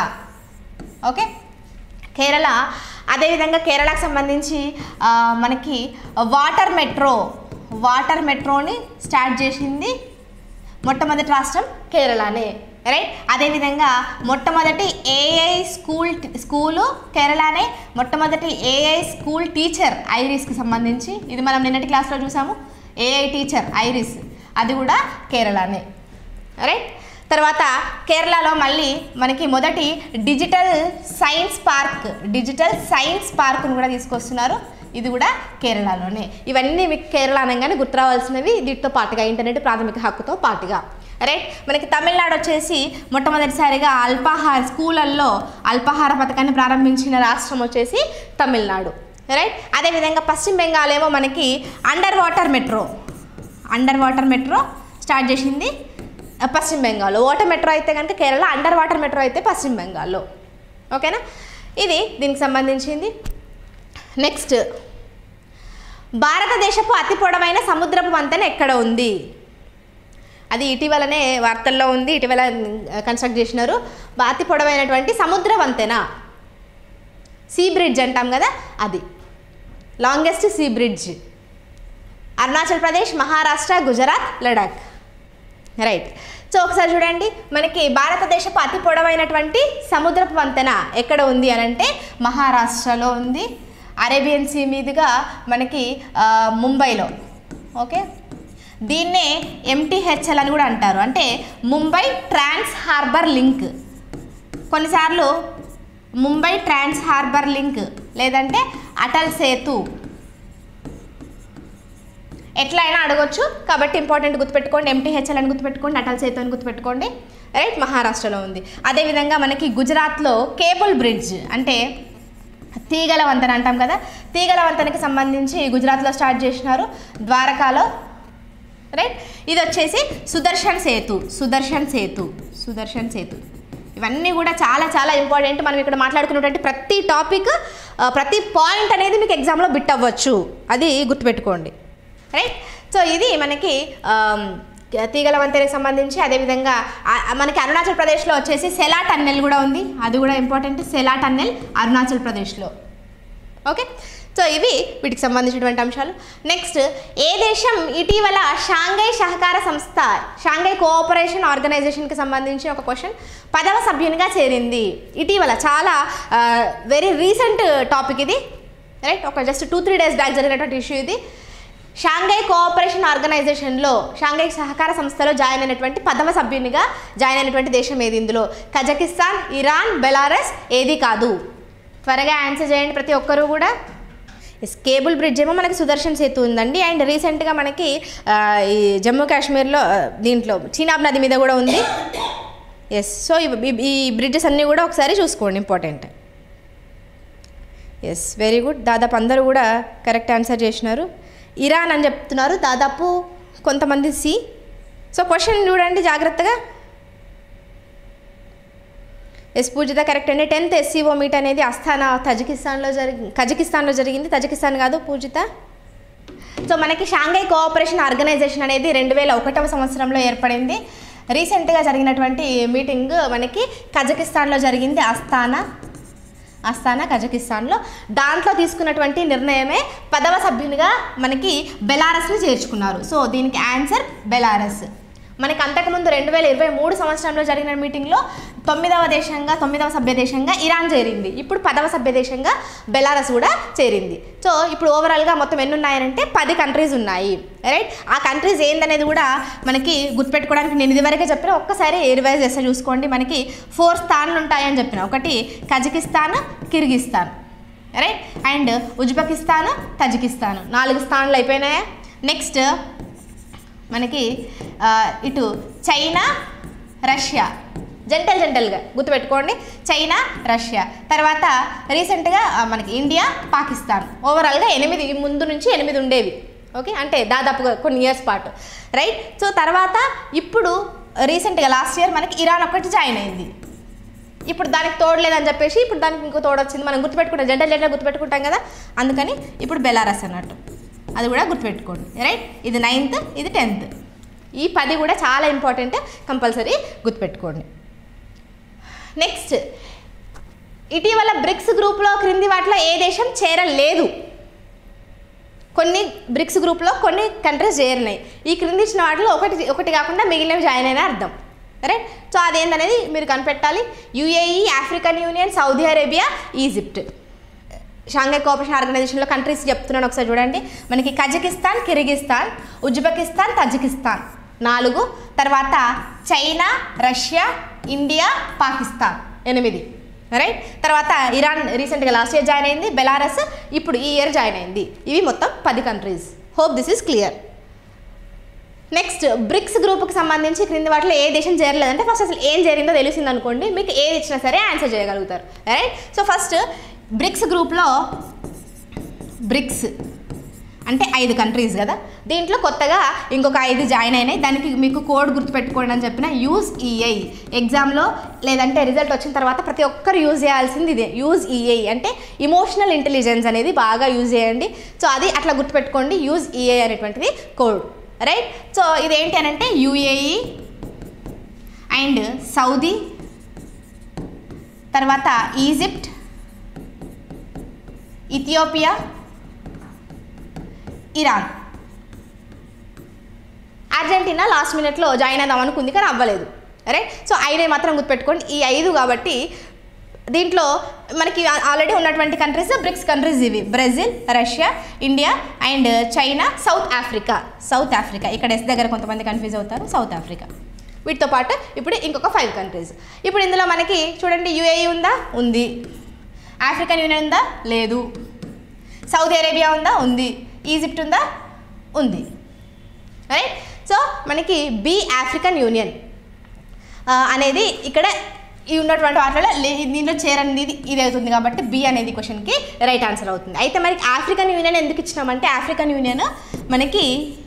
ఓకే కేరళ అదేవిధంగా కేరళకు సంబంధించి ఆ, మనకి వాటర్ మెట్రో వాటర్ మెట్రోని స్టార్ట్ చేసింది మొట్టమొదటి రాష్ట్రం కేరళనే రైట్ అదేవిధంగా మొట్టమొదటి ఏఐ స్కూల్ స్కూలు కేరళనే మొట్టమొదటి ఏఐ స్కూల్ టీచర్ ఐరిస్కి సంబంధించి ఇది మనం నిన్నటి క్లాస్లో చూసాము ఏఐ టీచర్ ఐరిస్ అది కూడా కేరళనే రైట్ తర్వాత కేరళలో మళ్ళీ మనకి మొదటి digital science park digital science పార్క్ను కూడా తీసుకొస్తున్నారు ఇది కూడా కేరళలోనే ఇవన్నీ మీకు కేరళ అనగానే గుర్తురావాల్సినవి వీటితో పాటుగా ఇంటర్నెట్ ప్రాథమిక హక్కుతో పాటుగా రైట్ మనకి తమిళనాడు వచ్చేసి మొట్టమొదటిసారిగా అల్పాహార స్కూళ్ళల్లో అల్పాహార పథకాన్ని ప్రారంభించిన రాష్ట్రం వచ్చేసి తమిళనాడు రైట్ అదేవిధంగా పశ్చిమ బెంగాల్ ఏమో మనకి underwater metro underwater metro start చేసింది ఆ, పశ్చిమ బెంగాల్లో వాటర్ మెట్రో అయితే కనుక కేరళ అండర్ వాటర్ మెట్రో అయితే పశ్చిమ బెంగాల్లో ఓకేనా ఇది దీనికి సంబంధించింది నెక్స్ట్ భారతదేశపు అతి పొడవైన సముద్రపు వంతెన ఎక్కడ ఉంది అది ఇటీవలనే వార్తల్లో ఉంది ఇటీవల కన్స్ట్రక్ట్ చేసినారు బా- అతి పొడవైనటువంటి సముద్ర వంతెన సీ బ్రిడ్జ్ అంటాం కదా అది longest sea bridge Arunachal Pradesh Maharashtra Gujarat Ladakh right so ఒకసారి చూడండి మనకి భారతదేశపు అతి పొడవైనటువంటి సముద్రపు వంతెన ఎక్కడ ఉంది అని అంటే మహారాష్ట్రలో ఉంది అరేబియన్ సీ మీదుగా మనకి ఆ, ముంబైలో ఓకే దీన్నే ఎంటీహెచ్ఎల్ అని కూడా అంటారు అంటే ముంబై ట్రాన్స్ హార్బర్ లింక్ కొన్నిసార్లు ముంబై ట్రాన్స్ హార్బర్ లింక్ లేదంటే అటల్ సేతు ఎట్లా అయినా అడగొచ్చు కాబట్టి ఇంపార్టెంట్ గుర్తుపెట్టుకోండి ఎంటీహెచ్ఎల్ అని గుర్తుపెట్టుకోండి అటల్ సేతు అని గుర్తుపెట్టుకోండి రైట్ మహారాష్ట్రలో ఉంది అదేవిధంగా మనకి గుజరాత్లో కేబుల్ బ్రిడ్జ్ అంటే తీగల వంతెన అంటాం కదా తీగల వంతెనకి సంబంధించి గుజరాత్లో స్టార్ట్ చేసినారు ద్వారకాలో రైట్ ఇది వచ్చేసి సుదర్శన్ సేతు సుదర్శన్ సేతు సుదర్శన్ సేతు ఇవన్నీ కూడా చాలా చాలా ఇంపార్టెంట్ మనం ఇక్కడ మాట్లాడుకున్నటువంటి ప్రతి టాపిక్ ఆ, ప్రతి పాయింట్ అనేది మీకు ఎగ్జామ్లో బిట్ అవ్వచ్చు అది గుర్తుపెట్టుకోండి రైట్ సో ఇది మనకి ఆమ్, తీగల వంతెనకి సంబంధించి అదేవిధంగా ఆ- ఆ మనకి అరుణాచల్ ప్రదేశ్లో వచ్చేసి సెలా టన్నెల్ కూడా ఉంది అది కూడా ఇంపార్టెంట్ సెలా టన్నెల్ అరుణాచల్ ప్రదేశ్లో ఓకే సో ఇవి వీటికి సంబంధించినటువంటి అంశాలు నెక్స్ట్ ఏ దేశం ఇటీవల షాంఘై సహకార సంస్థ షాంఘై కోఆపరేషన్ ఆర్గనైజేషన్కి సంబంధించి ఒక క్వశ్చన్ పదవ సభ్యునిగా చేరింది ఇటీవల చాలా వెరీ రీసెంట్ టాపిక్ ఇది రైట్ ఒక just two three days back జరిగినటువంటి ఇష్యూ ఇది షాంఘై కోఆపరేషన్ ఆర్గనైజేషన్లో షాంఘై సహకార సంస్థలో జాయిన్ అయినటువంటి పదవ సభ్యునిగా జాయిన్ అయినటువంటి దేశం ఏది ఇందులో కజకిస్తాన్ ఇరాన్ బెలారస్ ఏది కాదు త్వరగా ఆన్సర్ చేయండి ప్రతి ఒక్కరూ కూడా ఎస్ కేబుల్ బ్రిడ్జ్ ఏమో మనకి సుదర్శన్ సేతు ఉందండి అండ్ రీసెంట్గా మనకి ఆ, ఈ జమ్మూ కాశ్మీర్లో ఆ, దీంట్లో చీనాబ్ నది మీద కూడా ఉంది ఎస్ సో ఈ- ఈ బ్రిడ్జెస్ అన్నీ కూడా ఒకసారి చూసుకోండి ఇంపార్టెంట్ ఎస్ వెరీ గుడ్ దాదాపు అందరూ కూడా కరెక్ట్ ఆన్సర్ చేసినారు ఇరాన్ అని చెప్తున్నారు దాదాపు కొంతమంది సి సో క్వశ్చన్ చూడండి జాగ్రత్తగా ఎస్ పూజిత కరెక్ట్ అండి టెన్త్ ఎస్సీఓ మీట్ అనేది అస్థానా తజికిస్తాన్లో జరిగి కజకిస్తాన్లో జరిగింది తజికిస్తాన్ కాదు పూజిత సో మనకి షాంఘై కోఆపరేషన్ ఆర్గనైజేషన్ అనేది రెండు వేల ఒకటవ సంవత్సరంలో ఏర్పడింది రీసెంట్గా జరిగినటువంటి మీటింగ్ మనకి కజకిస్తాన్లో జరిగింది అస్థానా అస్థానా కజకిస్తాన్లో దాంట్లో తీసుకున్నటువంటి నిర్ణయమే పదవ సభ్యునిగా మనకి బెలారస్ని చేర్చుకున్నారు సో దీనికి ఆన్సర్ బెలారస్ మనకి అంతకుముందు రెండు వేల ఇరవై మూడు సంవత్సరంలో జరిగిన మీటింగ్లో తొమ్మిదవ దేశంగా తొమ్మిదవ సభ్య దేశంగా ఇరాన్ చేరింది ఇప్పుడు పదవ సభ్య దేశంగా బెలారస్ కూడా చేరింది సో ఇప్పుడు ఓవరాల్గా మొత్తం ఎన్ని ఉన్నాయంటే పది కంట్రీస్ ఉన్నాయి రైట్ ఆ కంట్రీస్ ఏందనేది కూడా మనకి గుర్తుపెట్టుకోవడానికి నేను ఇదివరకే చెప్పిన ఒక్కసారి రివైజ్ చేస్తే చూసుకోండి మనకి ఫోర్ స్థానాలు ఉంటాయని చెప్పిన ఒకటి Kazakhstan Kyrgyzstan right and Uzbekistan Tajikistan నాలుగు స్థానాలు అయిపోయినాయా నెక్స్ట్ మనకి ఆ, ఇటు చైనా రష్యా జంటల్ జంటల్గా గుర్తుపెట్టుకోండి చైనా రష్యా తర్వాత రీసెంట్గా ఆ, మనకి ఇండియా పాకిస్తాన్ ఓవరాల్గా ఎనిమిది ముందు నుంచి ఎనిమిది ఉండేవి ఓకే అంటే దాదాపుగా కొన్ని ఇయర్స్ పాటు రైట్ సో తర్వాత ఇప్పుడు రీసెంట్గా లాస్ట్ ఇయర్ మనకి ఇరాన్ ఒకటి జాయిన్ అయింది ఇప్పుడు దానికి తోడలేదని చెప్పేసి ఇప్పుడు దానికి ఇంకో తోడు వచ్చింది మనం గుర్తుపెట్టుకుంటాం జంటల్ జంటల్ గుర్తుపెట్టుకుంటాం కదా అందుకని ఇప్పుడు బెలారస్ అన్నట్టు అది కూడా గుర్తుపెట్టుకోండి రైట్ ఇది నైన్త్ ఇది టెన్త్ ఈ పది కూడా చాలా ఇంపార్టెంట్ కంపల్సరీ గుర్తుపెట్టుకోండి నెక్స్ట్ ఇటీవల బ్రిక్స్ గ్రూప్లో క్రింది వాటిలో ఏ దేశం చేరలేదు కొన్ని బ్రిక్స్ గ్రూప్లో కొన్ని కంట్రీస్ చేరినాయి ఈ క్రింది ఇచ్చిన వాటిలో ఒకటి ఒకటి కాకుండా మిగిలినవి జాయిన్ అయిన అర్థం రైట్ సో అదేంటనేది మీరు కనిపెట్టాలి UAE African Union Saudi Arabia Egypt Shanghai Cooperation ఆర్గనైజేషన్లో కంట్రీస్ చెప్తున్నాను ఒకసారి చూడండి మనకి కజకిస్తాన్ కిర్గిస్తాన్ ఉజ్బెకిస్తాన్ తజికిస్తాన్ నాలుగు తర్వాత చైనా రష్యా ఇండియా పాకిస్తాన్ ఎనిమిది రైట్ తర్వాత ఇరాన్ రీసెంట్గా లాస్ట్ ఇయర్ జాయిన్ అయింది బెలారస్ ఇప్పుడు ఈ ఇయర్ జాయిన్ అయింది ఇవి మొత్తం పది countries hope this is clear next BRICS గ్రూప్కి సంబంధించి క్రింది వాటిలో ఏ దేశం చేరలేదంటే ఫస్ట్ అసలు ఏం జరిగిందో తెలిసింది అనుకోండి మీకు ఏది ఇచ్చినా సరే ఆన్సర్ చేయగలుగుతారు రైట్ సో ఫస్ట్ బ్రిక్స్ గ్రూప్లో బ్రిక్స్ అంటే ఐదు కంట్రీస్ కదా దీంట్లో కొత్తగా ఇంకొక ఐదు జాయిన్ అయినాయి దానికి మీకు కోడ్ గుర్తుపెట్టుకోండి అని చెప్పిన యూజ్ ఈఐ ఎగ్జామ్లో లేదంటే రిజల్ట్ వచ్చిన తర్వాత ప్రతి ఒక్కరు యూజ్ చేయాల్సింది ఇదే యూజ్ ఈఐ అంటే ఇమోషనల్ ఇంటెలిజెన్స్ అనేది బాగా యూజ్ చేయండి సో అది అట్లా గుర్తుపెట్టుకోండి యూజ్ ఈఐ అనేటువంటిది కోడ్ రైట్ సో ఇదేంటి అని అంటే యుఏఈ అండ్ సౌదీ తర్వాత Egypt Ethiopia Iran Argentina last మినిట్లో జాయిన్ అవుదాం అనుకుంది కానీ అవ్వలేదు రైట్ సో ఐదే మాత్రం గుర్తుపెట్టుకోండి ఈ ఐదు కాబట్టి దీంట్లో మనకి ఆల్రెడీ ఉన్నటువంటి కంట్రీస్ బ్రిక్స్ కంట్రీస్ ఇవి Brazil Russia India and China South Africa South Africa ఇక్కడ ఎస్ దగ్గర కొంతమంది కన్ఫ్యూజ్ అవుతారు సౌత్ ఆఫ్రికా వీటితో పాటు ఇప్పుడు ఇంకొక ఫైవ్ కంట్రీస్ ఇప్పుడు ఇందులో మనకి చూడండి యుఏఈ ఉందా ఉంది ఆఫ్రికన్ యూనియన్ ఉందా లేదు సౌదీ అరేబియా ఉందా ఉంది ఈజిప్ట్ ఉందా ఉంది రైట్ సో మనకి బి ఆఫ్రికన్ యూనియన్ ఆ, అనేది ఇక్కడ ఈ ఉన్నటువంటి వాటిలో లే- దీనిలో చేరనిది ఇది అవుతుంది కాబట్టి బి అనేది క్వశ్చన్కి రైట్ ఆన్సర్ అవుతుంది అయితే మరి ఆఫ్రికన్ యూనియన్ ఎందుకు ఇచ్చినామంటే ఆఫ్రికన్ యూనియన్ మనకి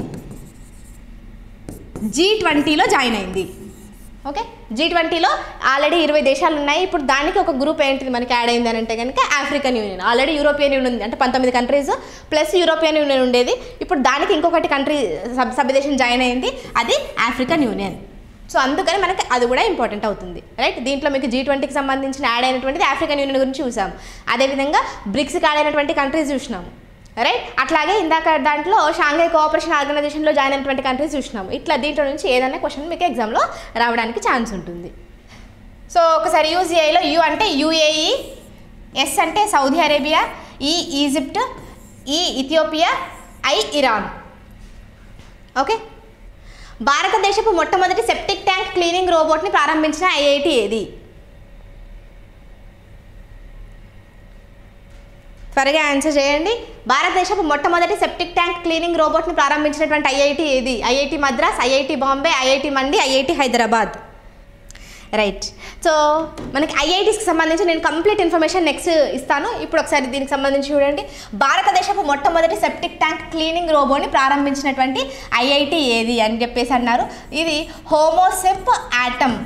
జీ ట్వంటీలో జాయిన్ అయింది ఓకే జీ ట్వంటీలో ఆల్రెడీ ఇరవై దేశాలు ఉన్నాయి ఇప్పుడు దానికి ఒక గ్రూప్ ఏంటిది మనకి యాడ్ అయింది అని అంటే కనుక African Union already European Union ఉంది అంటే పంతొమ్మిది కంట్రీస్ ప్లస్ యూరోపియన్ యూనియన్ ఉండేది ఇప్పుడు దానికి ఇంకొకటి కంట్రీ సబ్ సభ్యదేశం జాయిన్ అయింది అది ఆఫ్రికన్ యూనియన్ సో అందుకని మనకి అది కూడా ఇంపార్టెంట్ అవుతుంది రైట్ దీంట్లో మీకు జీ ట్వంటీకి సంబంధించిన యాడ్ అయినటువంటిది ఆఫ్రికన్ యూనియన్ గురించి చూసాం అదేవిధంగా బ్రిక్స్కి యాడ్ అయినటువంటి కంట్రీస్ చూసినాము రైట్ అట్లాగే ఇందాక దాంట్లో షాంఘై కోఆపరేషన్ ఆర్గనైజేషన్లో జాయిన్ అయినటువంటి కంట్రీస్ చూసినాము ఇట్లా దీంట్లో నుంచి ఏదైనా క్వశ్చన్ మీకు ఎగ్జామ్లో రావడానికి ఛాన్స్ ఉంటుంది సో ఒకసారి యూజీఐలో యు అంటే యుఏఈ ఎస్ అంటే Saudi Arabia E Egypt E Ethiopia I Iran okay భారతదేశపు మొట్టమొదటి సెప్టిక్ ట్యాంక్ క్లీనింగ్ రోబోట్ని ప్రారంభించిన ఐఐటి ఏది త్వరగా ఆన్సర్ చేయండి భారతదేశపు మొట్టమొదటి సెప్టిక్ ట్యాంక్ క్లీనింగ్ రోబోట్ని ప్రారంభించినటువంటి ఐఐటి ఏది IIT Madras IIT Bombay IIT Mandi IIT Hyderabad right so మనకి ఐఐటీస్కి సంబంధించి నేను కంప్లీట్ ఇన్ఫర్మేషన్ నెక్స్ట్ ఇస్తాను ఇప్పుడు ఒకసారి దీనికి సంబంధించి చూడండి భారతదేశపు మొట్టమొదటి సెప్టిక్ ట్యాంక్ క్లీనింగ్ రోబోని ప్రారంభించినటువంటి ఐఐటి ఏది అని చెప్పేసి అన్నారు ఇది హోమోసెప్ యాటమ్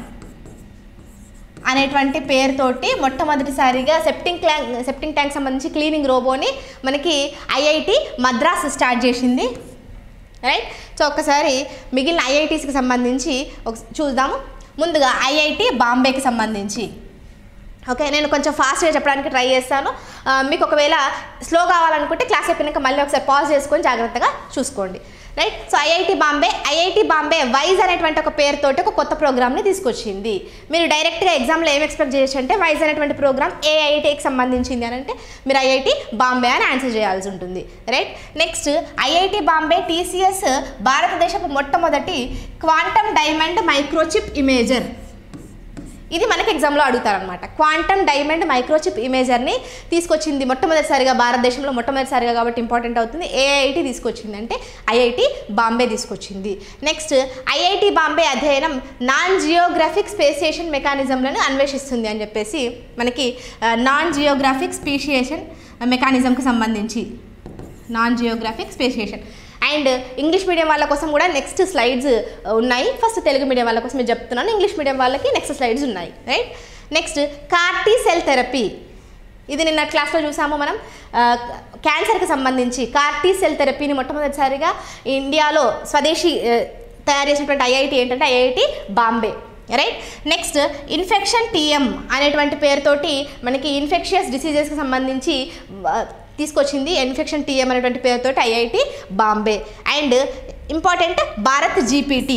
అనేటువంటి పేరుతోటి మొట్టమొదటిసారిగా సెప్టింగ్ ట్యాంక్ సెప్టింగ్ ట్యాంక్ సంబంధించి క్లీనింగ్ రోబోని మనకి ఐఐటి మద్రాస్ స్టార్ట్ చేసింది రైట్ సో ఒక్కసారి మిగిలిన ఐఐటీస్కి సంబంధించి ఒక చూద్దాము ముందుగా ఐఐటి బాంబేకి సంబంధించి ఓకే నేను కొంచెం ఫాస్ట్గా చెప్పడానికి ట్రై చేస్తాను ఆ, మీకు ఒకవేళ స్లో కావాలనుకుంటే క్లాస్ అయిపోయినాక మళ్ళీ ఒకసారి పాజ్ చేసుకొని జాగ్రత్తగా చూసుకోండి right so IIT Bombay IIT Bombay wise అనేటువంటి ఒక పేరుతోటి ఒక కొత్త ప్రోగ్రామ్ని తీసుకొచ్చింది మీరు డైరెక్ట్గా ఎగ్జామ్లో ఏం ఎక్స్పెక్ట్ చేయొచ్చు అంటే వైజ్ అనేటువంటి ప్రోగ్రామ్ ఏ ఐఐటికి సంబంధించింది అని అంటే మీరు ఐఐటి బాంబే అని ఆన్సర్ చేయాల్సి ఉంటుంది right next IIT Bombay TCS భారతదేశపు మొట్టమొదటి క్వాంటమ్ డైమండ్ మైక్రోచిప్ ఇమేజర్ ఇది మనకి ఎగ్జామ్లో అడుగుతారనమాట క్వాంటమ్ డైమండ్ మైక్రోచిప్ ఇమేజర్ని తీసుకొచ్చింది మొట్టమొదటిసారిగా భారతదేశంలో మొట్టమొదటిసారిగా కాబట్టి ఇంపార్టెంట్ అవుతుంది ఏఐటి తీసుకొచ్చింది అంటే ఐఐటి బాంబే తీసుకొచ్చింది నెక్స్ట్ ఐఐటి బాంబే అధ్యయనం నాన్ జియోగ్రాఫిక్ స్పేసియేషన్ మెకానిజంలను అన్వేషిస్తుంది అని చెప్పేసి మనకి నాన్ జియోగ్రాఫిక్ స్పీషియేషన్ మెకానిజంకి సంబంధించి non geographic speciation and English medium వాళ్ళ కోసం కూడా నెక్స్ట్ స్లైడ్స్ ఉన్నాయి ఫస్ట్ తెలుగు మీడియం వాళ్ళ కోసం నేను చెప్తున్నాను ఇంగ్లీష్ మీడియం వాళ్ళకి నెక్స్ట్ స్లైడ్స్ ఉన్నాయి right next CAR T cell therapy ఇది నిన్న క్లాస్లో చూసాము మనం ఆ, క్యాన్సర్కి సంబంధించి కార్టీ సెల్ థెరపీని మొట్టమొదటిసారిగా ఇండియాలో స్వదేశీ ఆ, తయారు చేసినటువంటి ఐఐటి ఏంటంటే IIT Bombay right next infection TM అనేటువంటి పేరుతోటి మనకి ఇన్ఫెక్షియస్ డిసీజెస్కి సంబంధించి ఆ, తీసుకొచ్చింది ఇన్ఫెక్షన్ టీఎం అనేటువంటి పేరుతోటి IIT Bombay and important Bharat GPT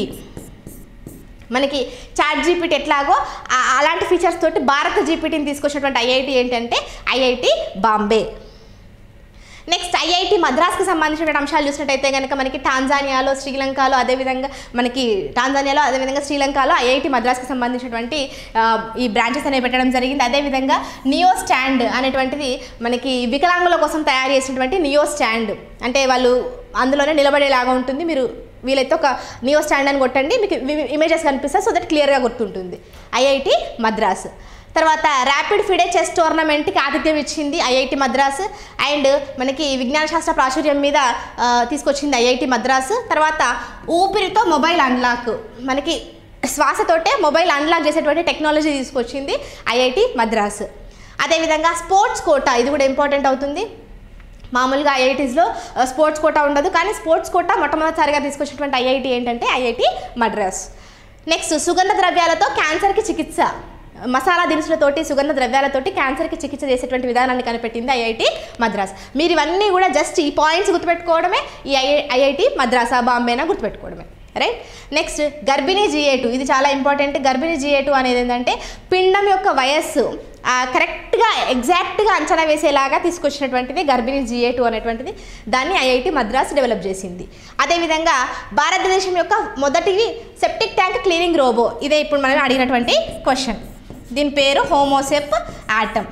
మనకి చాట్ జీపీటీ ఎట్లాగో ఆ- అలాంటి ఫీచర్స్ తోటి భారత్ జీపీటీని తీసుకొచ్చినటువంటి ఐఐటి ఏంటంటే ఐఐటి బాంబే నెక్స్ట్ ఐఐటి మద్రాస్కి సంబంధించిన అంశాలు చూసినట్టయితే కనుక మనకి టాంజానియాలో శ్రీలంకలో అదేవిధంగా మనకి టాంజానియాలో అదేవిధంగా శ్రీలంకలో ఐఐటి మద్రాస్కి సంబంధించినటువంటి ఆ, ఈ బ్రాంచెస్ అనేవి పెట్టడం జరిగింది అదేవిధంగా నియో స్టాండ్ అనేటువంటిది మనకి వికలాంగుల కోసం తయారు చేసినటువంటి నియో స్టాండ్ అంటే వాళ్ళు అందులోనే నిలబడేలాగా ఉంటుంది మీరు వీలైతే ఒక నియో స్టాండ్ అని కొట్టండి మీకు ఇమేజెస్ కనిపిస్తాయి సో దట్ క్లియర్గా గుర్తుంటుంది ఐఐటి మద్రాస్ తర్వాత ర్యాపిడ్ ఫిడే చెస్ టోర్నమెంట్కి ఆతిథ్యం ఇచ్చింది ఐఐటి మద్రాస్ అండ్ మనకి విజ్ఞాన శాస్త్ర ప్రాచుర్యం మీద ఆ, తీసుకొచ్చింది ఐఐటి మద్రాస్ తర్వాత ఊపిరితో మొబైల్ అన్లాక్ మనకి శ్వాసతోటే మొబైల్ అన్లాక్ చేసేటువంటి టెక్నాలజీ తీసుకొచ్చింది ఐఐటి మద్రాస్ అదేవిధంగా స్పోర్ట్స్ కోటా ఇది కూడా ఇంపార్టెంట్ అవుతుంది మామూలుగా ఐఐటీస్లో స్పోర్ట్స్ కోటా ఉండదు కానీ స్పోర్ట్స్ కోటా మొట్టమొదటిసారిగా తీసుకొచ్చినటువంటి ఐఐటి ఏంటంటే ఐఐటి మద్రాస్ నెక్స్ట్ సుగంధ ద్రవ్యాలతో క్యాన్సర్కి చికిత్స మసాలా దినుసులతోటి సుగంధ ద్రవ్యాలతోటి క్యాన్సర్కి చికిత్స చేసేటువంటి విధానాన్ని కనిపెట్టింది ఐఐటి మద్రాస్ మీరు ఇవన్నీ కూడా జస్ట్ ఈ పాయింట్స్ గుర్తుపెట్టుకోవడమే ఈ ఐఐ ఐఐటి మద్రాసా బాంబేనా గుర్తుపెట్టుకోవడమే రైట్ నెక్స్ట్ గర్భిణీ జిఏ టూ ఇది చాలా ఇంపార్టెంట్ గర్భిణీ జిఏ టూ అనేది ఏంటంటే పిండం యొక్క వయస్సు ఆ, కరెక్ట్గా ఎగ్జాక్ట్గా అంచనా వేసేలాగా తీసుకొచ్చినటువంటిది గర్భిణీ జిఏ టూ అనేటువంటిది దాన్ని ఐఐటి మద్రాస్ డెవలప్ చేసింది అదేవిధంగా భారతదేశం యొక్క మొదటి సెప్టిక్ ట్యాంక్ క్లీనింగ్ రోబో ఇదే ఇప్పుడు మనం అడిగినటువంటి క్వశ్చన్ దీని పేరు Homosep atom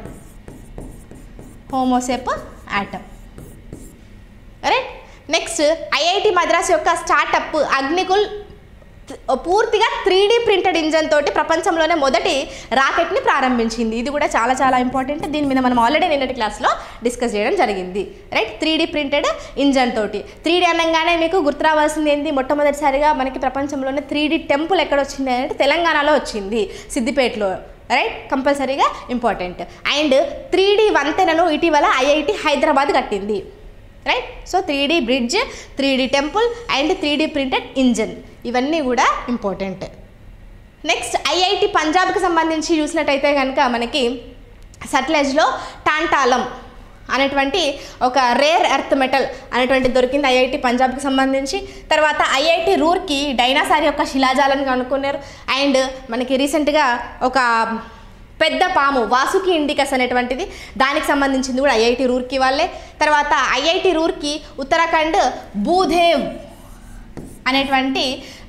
Homosep atom right next IIT Madras యొక్క స్టార్టప్ అగ్నికుల్ పూర్తిగా త్రీ డీ ప్రింటెడ్ ఇంజన్ తోటి ప్రపంచంలోనే మొదటి రాకెట్ని ప్రారంభించింది ఇది కూడా చాలా చాలా ఇంపార్టెంట్ దీని మీద మనం ఆల్రెడీ నిన్నటి క్లాస్లో డిస్కస్ చేయడం జరిగింది right three D printed engine తోటి త్రీ డీ అనగానే మీకు గుర్తు రావాల్సింది ఏంటి మొట్టమొదటిసారిగా మనకి ప్రపంచంలోనే త్రీ డీ టెంపుల్ ఎక్కడ వచ్చింది అంటే తెలంగాణలో వచ్చింది సిద్దిపేటలో రైట్ కంపల్సరీగా ఇంపార్టెంట్ అండ్ త్రీ డీ వంతెనను ఇటీవల ఐఐటి హైదరాబాద్ కట్టింది right so three D bridge three D temple and three D printed engine ఇవన్నీ కూడా ఇంపార్టెంట్ నెక్స్ట్ ఐఐటి పంజాబ్కి సంబంధించి చూసినట్టయితే కనుక మనకి సట్లెజ్లో టాంటాలం అనేటువంటి ఒక రేర్ ఎర్త్ మెటల్ అనేటువంటి దొరికింది ఐఐటి పంజాబ్కి సంబంధించి తర్వాత ఐఐటి రూర్కి డైనాసార్ యొక్క శిలాజాలను కనుక్కున్నారు అండ్ మనకి రీసెంట్గా ఒక పెద్ద పాము వాసుకి ఇండికస్ అనేటువంటిది దానికి సంబంధించింది కూడా ఐఐటి రూర్కి వాళ్ళే తర్వాత ఐఐటి రూర్కి ఉత్తరాఖండ్ భూదేవ్ అనేటువంటి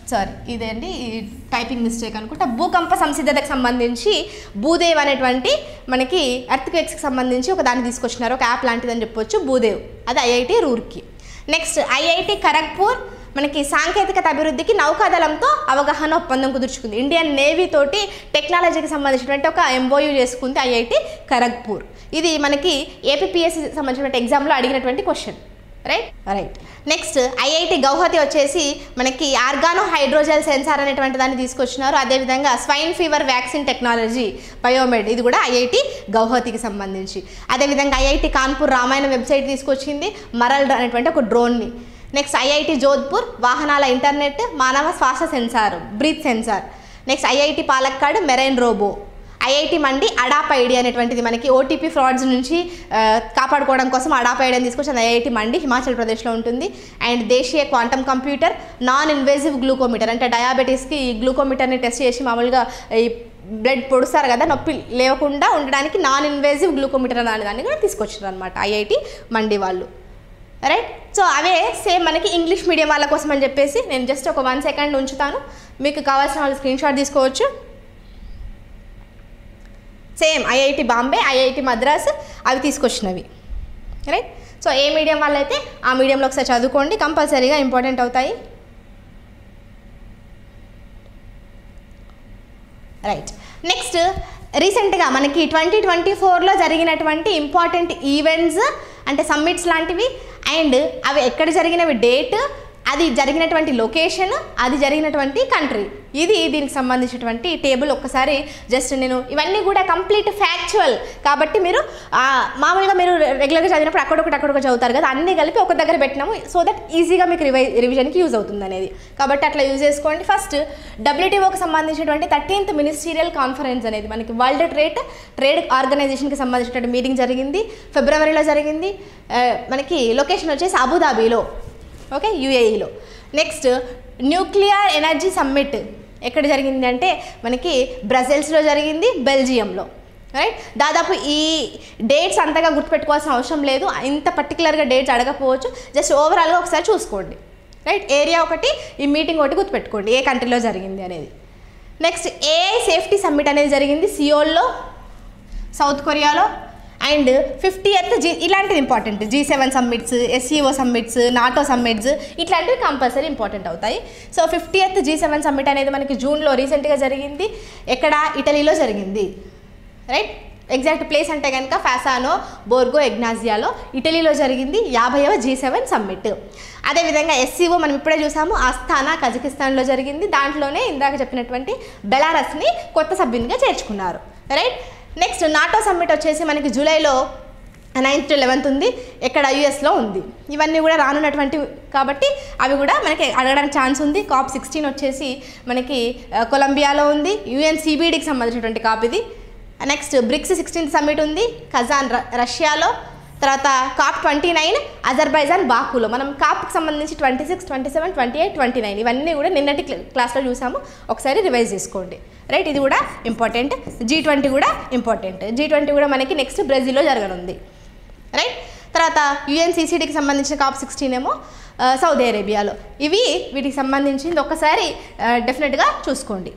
సారీ ఇదేంటి టైపింగ్ మిస్టేక్ అనుకుంటా భూకంప సంసిద్ధతకు సంబంధించి భూదేవ్ అనేటువంటి మనకి ఎర్త్ క్వేక్స్కి సంబంధించి ఒక దాన్ని తీసుకొచ్చినారు ఒక యాప్ లాంటిదని చెప్పొచ్చు భూదేవ్ అది IIT Roorkee next IIT Kharagpur మనకి సాంకేతికత అభివృద్ధికి నౌకాదళంతో అవగాహన ఒప్పందం కుదుర్చుకుంది ఇండియన్ నేవీ తోటి టెక్నాలజీకి సంబంధించినటువంటి ఒక ఎంఓయూ చేసుకుంది ఐఐటి ఖరగ్పూర్ ఇది మనకి ఏపీఎస్సి సంబంధించినటువంటి ఎగ్జామ్లో అడిగినటువంటి question right right next IIT Guwahati వచ్చేసి మనకి ఆర్గానో హైడ్రోజెల్ సెన్సార్ అనేటువంటి దాన్ని తీసుకొచ్చినారు అదేవిధంగా swine fever vaccine technology biomed ఇది కూడా ఐఐటి గౌహతికి సంబంధించి అదేవిధంగా ఐఐటి కాన్పూర్ రామాయణ వెబ్సైట్ తీసుకొచ్చింది మరల్ అనేటువంటి ఒక డ్రోన్ని నెక్స్ట్ ఐఐటి జోధ్పూర్ వాహనాల ఇంటర్నెట్ మానవ శ్వాస sensor breath sensor next IIT Palakkad marine robo IIT Mandi adap ID అనేటువంటిది మనకి ఓటీపీ ఫ్రాడ్స్ నుంచి ఆ, కాపాడుకోవడం కోసం అడాప్ ఐడి అని తీసుకొచ్చి ఐఐటి మండి హిమాచల్ ప్రదేశ్లో ఉంటుంది అండ్ దేశీయ quantum computer non invasive glucometer అంటే డయాబెటీస్కి ఈ గ్లూకోమీటర్ని టెస్ట్ చేసి మామూలుగా ఈ బ్లడ్ పొడుస్తారు కదా నొప్పి లేకుండా ఉండడానికి నాన్ ఇన్వేజివ్ గ్లూకోమీటర్ అనే దాన్ని కూడా తీసుకొచ్చారు అనమాట ఐఐటి మండి వాళ్ళు రైట్ సో అవే సేమ్ మనకి ఇంగ్లీష్ మీడియం వాళ్ళ కోసం అని చెప్పేసి నేను జస్ట్ ఒక వన్ సెకండ్ ఉంచుతాను మీకు కావాల్సిన వాళ్ళు స్క్రీన్ షాట్ తీసుకోవచ్చు same IIT Bombay IIT Madras అవి తీసుకొచ్చినవి రైట్ సో ఏ మీడియం వాళ్ళైతే ఆ మీడియంలో ఒకసారి చదువుకోండి కంపల్సరీగా ఇంపార్టెంట్ అవుతాయి రైట్ నెక్స్ట్ రీసెంట్గా మనకి ట్వంటీ ట్వంటీ ఫోర్లో జరిగినటువంటి ఇంపార్టెంట్ ఈవెంట్స్ అంటే సమ్మిట్స్ లాంటివి అండ్ అవి ఎక్కడ జరిగినవి డేట్ అది జరిగినటువంటి లొకేషన్ అది జరిగినటువంటి కంట్రీ ఇది దీనికి సంబంధించినటువంటి టేబుల్ ఒక్కసారి జస్ట్ నేను ఇవన్నీ కూడా కంప్లీట్ ఫ్యాక్చువల్ కాబట్టి మీరు ఆ, మామూలుగా మీరు రెగ్యులర్గా చదివినప్పుడు అక్కడొకటి అక్కడొకటి చదువుతారు కదా అన్నీ కలిపి ఒక దగ్గర పెట్టినాము సో దట్ ఈజీగా మీకు రివై రివిజన్కి యూజ్ అవుతుంది అనేది కాబట్టి అట్లా యూజ్ చేసుకోండి ఫస్ట్ డబ్ల్యూటీఓకి సంబంధించినటువంటి థర్టీన్త్ మినిస్టీరియల్ కాన్ఫరెన్స్ అనేది మనకి వరల్డ్ ట్రేడ్ ట్రేడ్ ఆర్గనైజేషన్కి సంబంధించినటువంటి మీటింగ్ జరిగింది ఫిబ్రవరిలో జరిగింది ఆ, మనకి లొకేషన్ వచ్చేసి అబుదాబీలో ఓకే యుఏఈలో నెక్స్ట్ న్యూక్లియర్ ఎనర్జీ సమ్మిట్ ఎక్కడ జరిగింది అంటే మనకి బ్రజిల్స్లో జరిగింది బెల్జియంలో రైట్ దాదాపు ఈ డేట్స్ అంతగా గుర్తుపెట్టుకోవాల్సిన అవసరం లేదు ఇంత పర్టికులర్గా డేట్స్ అడగకపోవచ్చు జస్ట్ ఓవరాల్గా ఒకసారి చూసుకోండి రైట్ ఏరియా ఒకటి ఈ మీటింగ్ ఒకటి గుర్తుపెట్టుకోండి ఏ కంట్రీలో జరిగింది అనేది నెక్స్ట్ ఏఐ సేఫ్టీ సమ్మిట్ అనేది జరిగింది సియోల్లో సౌత్ కొరియాలో అండ్ ఫిఫ్టీ ఎత్ జీ ఇలాంటిది important G seven summits SCO summits NATO summits ఇట్లాంటివి కంపల్సరీ ఇంపార్టెంట్ అవుతాయి so fiftieth G seven summit అనేది మనకి జూన్లో రీసెంట్గా జరిగింది ఎక్కడ ఇటలీలో జరిగింది రైట్ ఎగ్జాక్ట్ ప్లేస్ అంటే కనుక ఫాసానో బోర్గో ఎగ్నాజియాలో ఇటలీలో జరిగింది యాభైవ జీ సెవెన్ సమ్మిట్ అదేవిధంగా ఎస్సీఓ మనం ఇప్పుడే చూసాము ఆస్థానా కజకిస్తాన్లో జరిగింది దాంట్లోనే ఇందాక చెప్పినటువంటి బెలారస్ని కొత్త సభ్యునిగా చేర్చుకున్నారు రైట్ నెక్స్ట్ నాటో సమ్మిట్ వచ్చేసి మనకి జూలైలో నైన్త్ టు లెవెన్త్ ఉంది ఎక్కడ యుఎస్లో ఉంది ఇవన్నీ కూడా రానున్నటువంటి కాబట్టి అవి కూడా మనకి అడగడానికి ఛాన్స్ ఉంది కాప్ సిక్స్టీన్ వచ్చేసి మనకి ఆ, కొలంబియాలో ఉంది యుఎన్ సిబిడికి సంబంధించినటువంటి కాప్ ఇది నెక్స్ట్ బ్రిక్స్ సిక్స్టీన్త్ సమ్మిట్ ఉంది కజాన్ ర- రష్యాలో తర్వాత కాప్ ట్వంటీ నైన్ అజర్బైజాన్ బాకులో మనం కాప్కి సంబంధించి twenty six twenty seven twenty eight twenty nine ఇవన్నీ కూడా నిన్నటి క్లా- క్లాస్లో చూసాము ఒకసారి రివైజ్ చేసుకోండి రైట్ ఇది కూడా ఇంపార్టెంట్ జీ ట్వంటీ కూడా ఇంపార్టెంట్ జీ ట్వంటీ కూడా మనకి నెక్స్ట్ బ్రెజిల్లో జరగనుంది రైట్ తర్వాత యుఎన్సిసిడికి సంబంధించిన కాప్ సిక్స్టీన్ ఏమో ఆ, సౌదీ అరేబియాలో ఇవి వీటికి సంబంధించింది ఒక్కసారి డెఫినెట్గా చూసుకోండి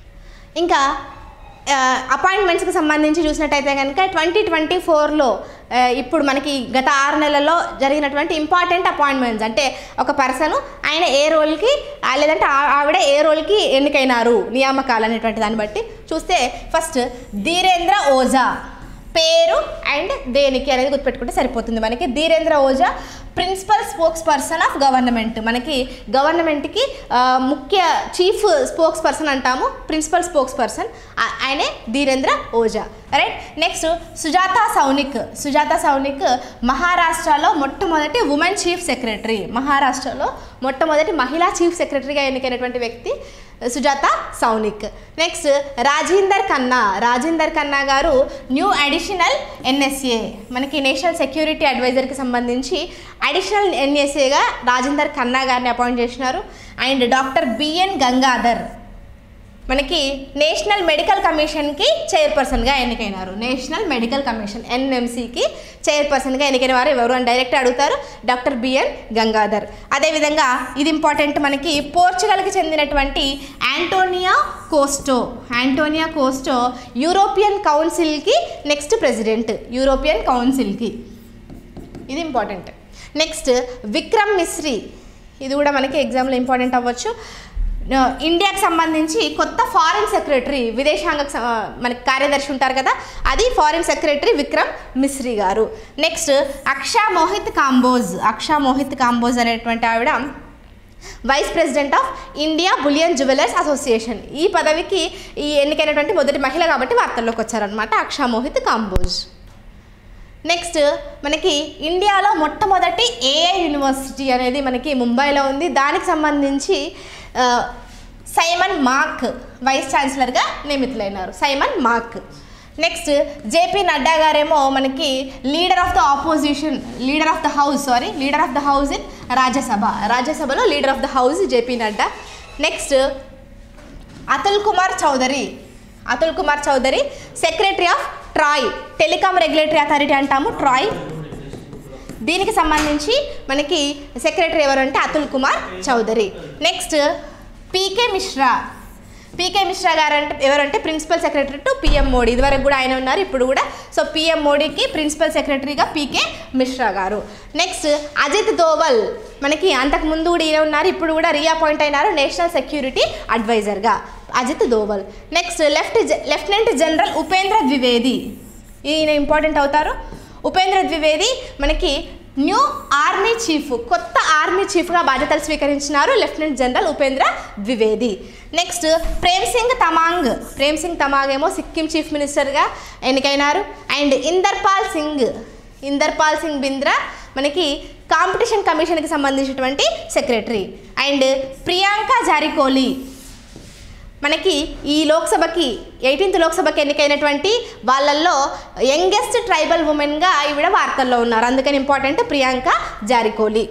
ఇంకా అపాయింట్మెంట్స్కి సంబంధించి చూసినట్టయితే కనుక ట్వంటీ ట్వంటీ ఫోర్లో ఇప్పుడు మనకి గత ఆరు నెలల్లో జరిగినటువంటి ఇంపార్టెంట్ అపాయింట్మెంట్స్ అంటే ఒక పర్సన్ ఆయన ఏ రోల్కి ఆ, లేదంటే ఆ- ఆవిడ ఏ రోల్కి ఎన్నికైనారు నియామకాలు అనేటువంటి దాన్ని బట్టి చూస్తే ఫస్ట్ ధీరేంద్ర ఓజా పేరు అండ్ దేనికి అనేది గుర్తుపెట్టుకుంటే సరిపోతుంది మనకి Dhirendra Ojha principal spokes person of government మనకి గవర్నమెంట్కి ఆ, ముఖ్య చీఫ్ స్పోక్స్ పర్సన్ అంటాము ప్రిన్సిపల్ స్పోక్స్ పర్సన్ ఆయనే ధీరేంద్ర ఓజా రైట్ నెక్స్ట్ సుజాత సౌనిక్ సుజాత సౌనిక్ మహారాష్ట్రలో మొట్టమొదటి ఉమెన్ చీఫ్ సెక్రటరీ మహారాష్ట్రలో మొట్టమొదటి మహిళా చీఫ్ సెక్రటరీగా ఎన్నికైనటువంటి వ్యక్తి సుజాత సౌనిక్ నెక్స్ట్ రాజేందర్ ఖన్నా రాజేందర్ ఖన్నా గారు న్యూ అడిషనల్ ఎన్ఎస్ఏ మనకి నేషనల్ సెక్యూరిటీ అడ్వైజర్కి సంబంధించి అడిషనల్ ఎన్ఎస్ఏగా రాజేందర్ ఖన్నా గారిని అపాయింట్ చేసినారు అండ్ డాక్టర్ బిఎన్ గంగాధర్ మనకి నేషనల్ మెడికల్ కమిషన్కి చైర్పర్సన్గా ఎన్నికైనారు నేషనల్ మెడికల్ కమిషన్ ఎన్ఎంసీకి చైర్పర్సన్గా ఎన్నికైన వారు ఎవరు అని డైరెక్ట్ అడుగుతారు డాక్టర్ బిఎన్ గంగాధర్ అదేవిధంగా ఇది ఇంపార్టెంట్ మనకి పోర్చుగల్కి చెందినటువంటి Antonio Costa Antonio Costa European కౌన్సిల్కి నెక్స్ట్ ప్రెసిడెంట్ యూరోపియన్ కౌన్సిల్కి ఇది ఇంపార్టెంట్ నెక్స్ట్ విక్రమ్ మిశ్రీ ఇది కూడా మనకి ఎగ్జామ్లో ఇంపార్టెంట్ అవ్వచ్చు ఆ, ఇండియాకి సంబంధించి కొత్త ఫారిన్ సెక్రటరీ విదేశాంగ స- మనకి కార్యదర్శి ఉంటారు కదా అది ఫారిన్ సెక్రటరీ విక్రమ్ మిశ్రీ గారు నెక్స్ట్ అక్షా మోహిత్ కాంబోజ్ అక్షా మోహిత్ కాంబోజ్ అనేటువంటి ఆవిడ vice president of India bullion jewellers association ఈ పదవికి ఈ ఎన్నికైనటువంటి మొదటి మహిళ కాబట్టి వార్తల్లోకి వచ్చారనమాట అక్షా మోహిత్ కాంబోజ్ నెక్స్ట్ మనకి ఇండియాలో మొట్టమొదటి ఏఐ యూనివర్సిటీ అనేది మనకి ముంబైలో ఉంది దానికి సంబంధించి ఆ, సైమన్ మార్క్ వైస్ ఛాన్సలర్గా నియమితులైనారు Simon Mark next JP Nadda గారేమో మనకి leader of the opposition leader of the house sorry leader of the house in Rajya Sabha రాజ్యసభలో leader of the house JP Nadda next Atul Kumar Chaudhary Atul Kumar Chaudhary secretary of TRAI telecom regulatory authority అంటాము TRAI దీనికి సంబంధించి మనకి secretary ఎవరు అంటే Atul Kumar Chaudhary next PK Mishra PK Mishra గారు అంటే ఎవరంటే principal secretary to PM Modi ఇదివరకు కూడా ఆయన ఉన్నారు ఇప్పుడు కూడా సో పిఎం మోడీకి ప్రిన్సిపల్ సెక్రటరీగా పీకే మిశ్రా గారు నెక్స్ట్ అజిత్ దోవల్ మనకి అంతకు ముందు కూడా ఈయన ఉన్నారు ఇప్పుడు కూడా రీఅపాయింట్ అయినారు నేషనల్ సెక్యూరిటీ అడ్వైజర్గా Ajit Doval next left lieutenant general Upendra Dwivedi ఈయన ఇంపార్టెంట్ అవుతారు ఉపేంద్ర ద్వివేది మనకి న్యూ ఆర్మీ చీఫ్ కొత్త ఆర్మీ చీఫ్గా బాధ్యతలు స్వీకరించినారు lieutenant general Upendra Dwivedi next Prem Singh Tamang Prem Singh Tamang ఏమో సిక్కిం చీఫ్ మినిస్టర్గా ఎన్నికైనారు అండ్ ఇందర్పాల్ సింగ్ ఇందర్పాల్ సింగ్ బింద్రా మనకి కాంపిటీషన్ కమిషన్కి సంబంధించినటువంటి సెక్రటరీ అండ్ ప్రియాంక జారికోలి మనకి ఈ లోక్సభకి ఎయిటీన్త్ లోక్సభకి ఎన్నికైనటువంటి వాళ్ళల్లో యంగెస్ట్ ట్రైబల్ ఉమెన్గా ఈవిడ వార్తల్లో ఉన్నారు అందుకని important Priyanka Jarkiholi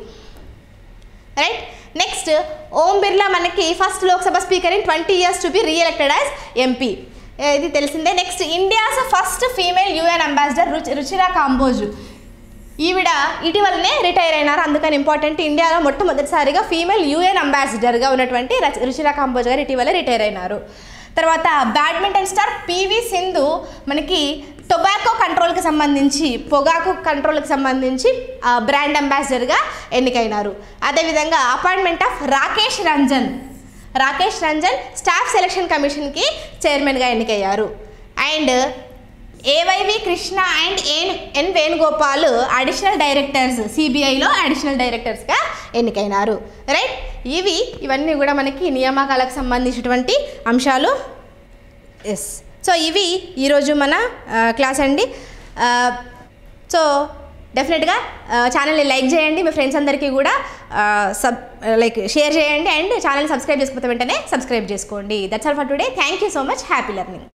right next Om Birla మనకి first Lok Sabha speaker in twenty years to be reelected as MP ఇది తెలిసిందే నెక్స్ట్ India's first female UN ambassador Ruchi Ruchira Kamboj ఈవిడ ఇటీవలనే రిటైర్ అయినారు అందుకని ఇంపార్టెంట్ ఇండియాలో మొట్టమొదటిసారిగా ఫీమేల్ యూఎన్ అంబాసిడర్గా ఉన్నటువంటి రచ- రుచిరా కాంబోజ్ గారు ఇటీవల రిటైర్ అయినారు తర్వాత బ్యాడ్మింటన్ స్టార్ పివి సింధు మనకి టొబాకో కంట్రోల్కి సంబంధించి పొగాకు కంట్రోల్కి సంబంధించి ఆ, బ్రాండ్ అంబాసిడర్గా ఎన్నికైనారు అదేవిధంగా appointment of Rakesh Ranjan Rakesh Ranjan staff selection కమిషన్కి చైర్మన్గా ఎన్నికయ్యారు and AYV Krishna and N N Venugopal additional directors సిబిఐలో అడిషనల్ డైరెక్టర్స్గా ఎన్నికైనారు రైట్ ఇవి ఇవన్నీ కూడా మనకి నియామకాలకు సంబంధించినటువంటి అంశాలు ఎస్ సో ఇవి ఈరోజు మన ఆ, క్లాస్ అండి ఆ, సో డెఫినెట్గా ఛానల్ని లైక్ చేయండి మీ ఫ్రెండ్స్ అందరికీ కూడా ఆ, సబ్ లైక్ షేర్ చేయండి అండ్ ఛానల్ సబ్స్క్రైబ్ చేసుకున్న వెంటనే సబ్స్క్రైబ్ చేసుకోండి that's all for today thank you so much happy learning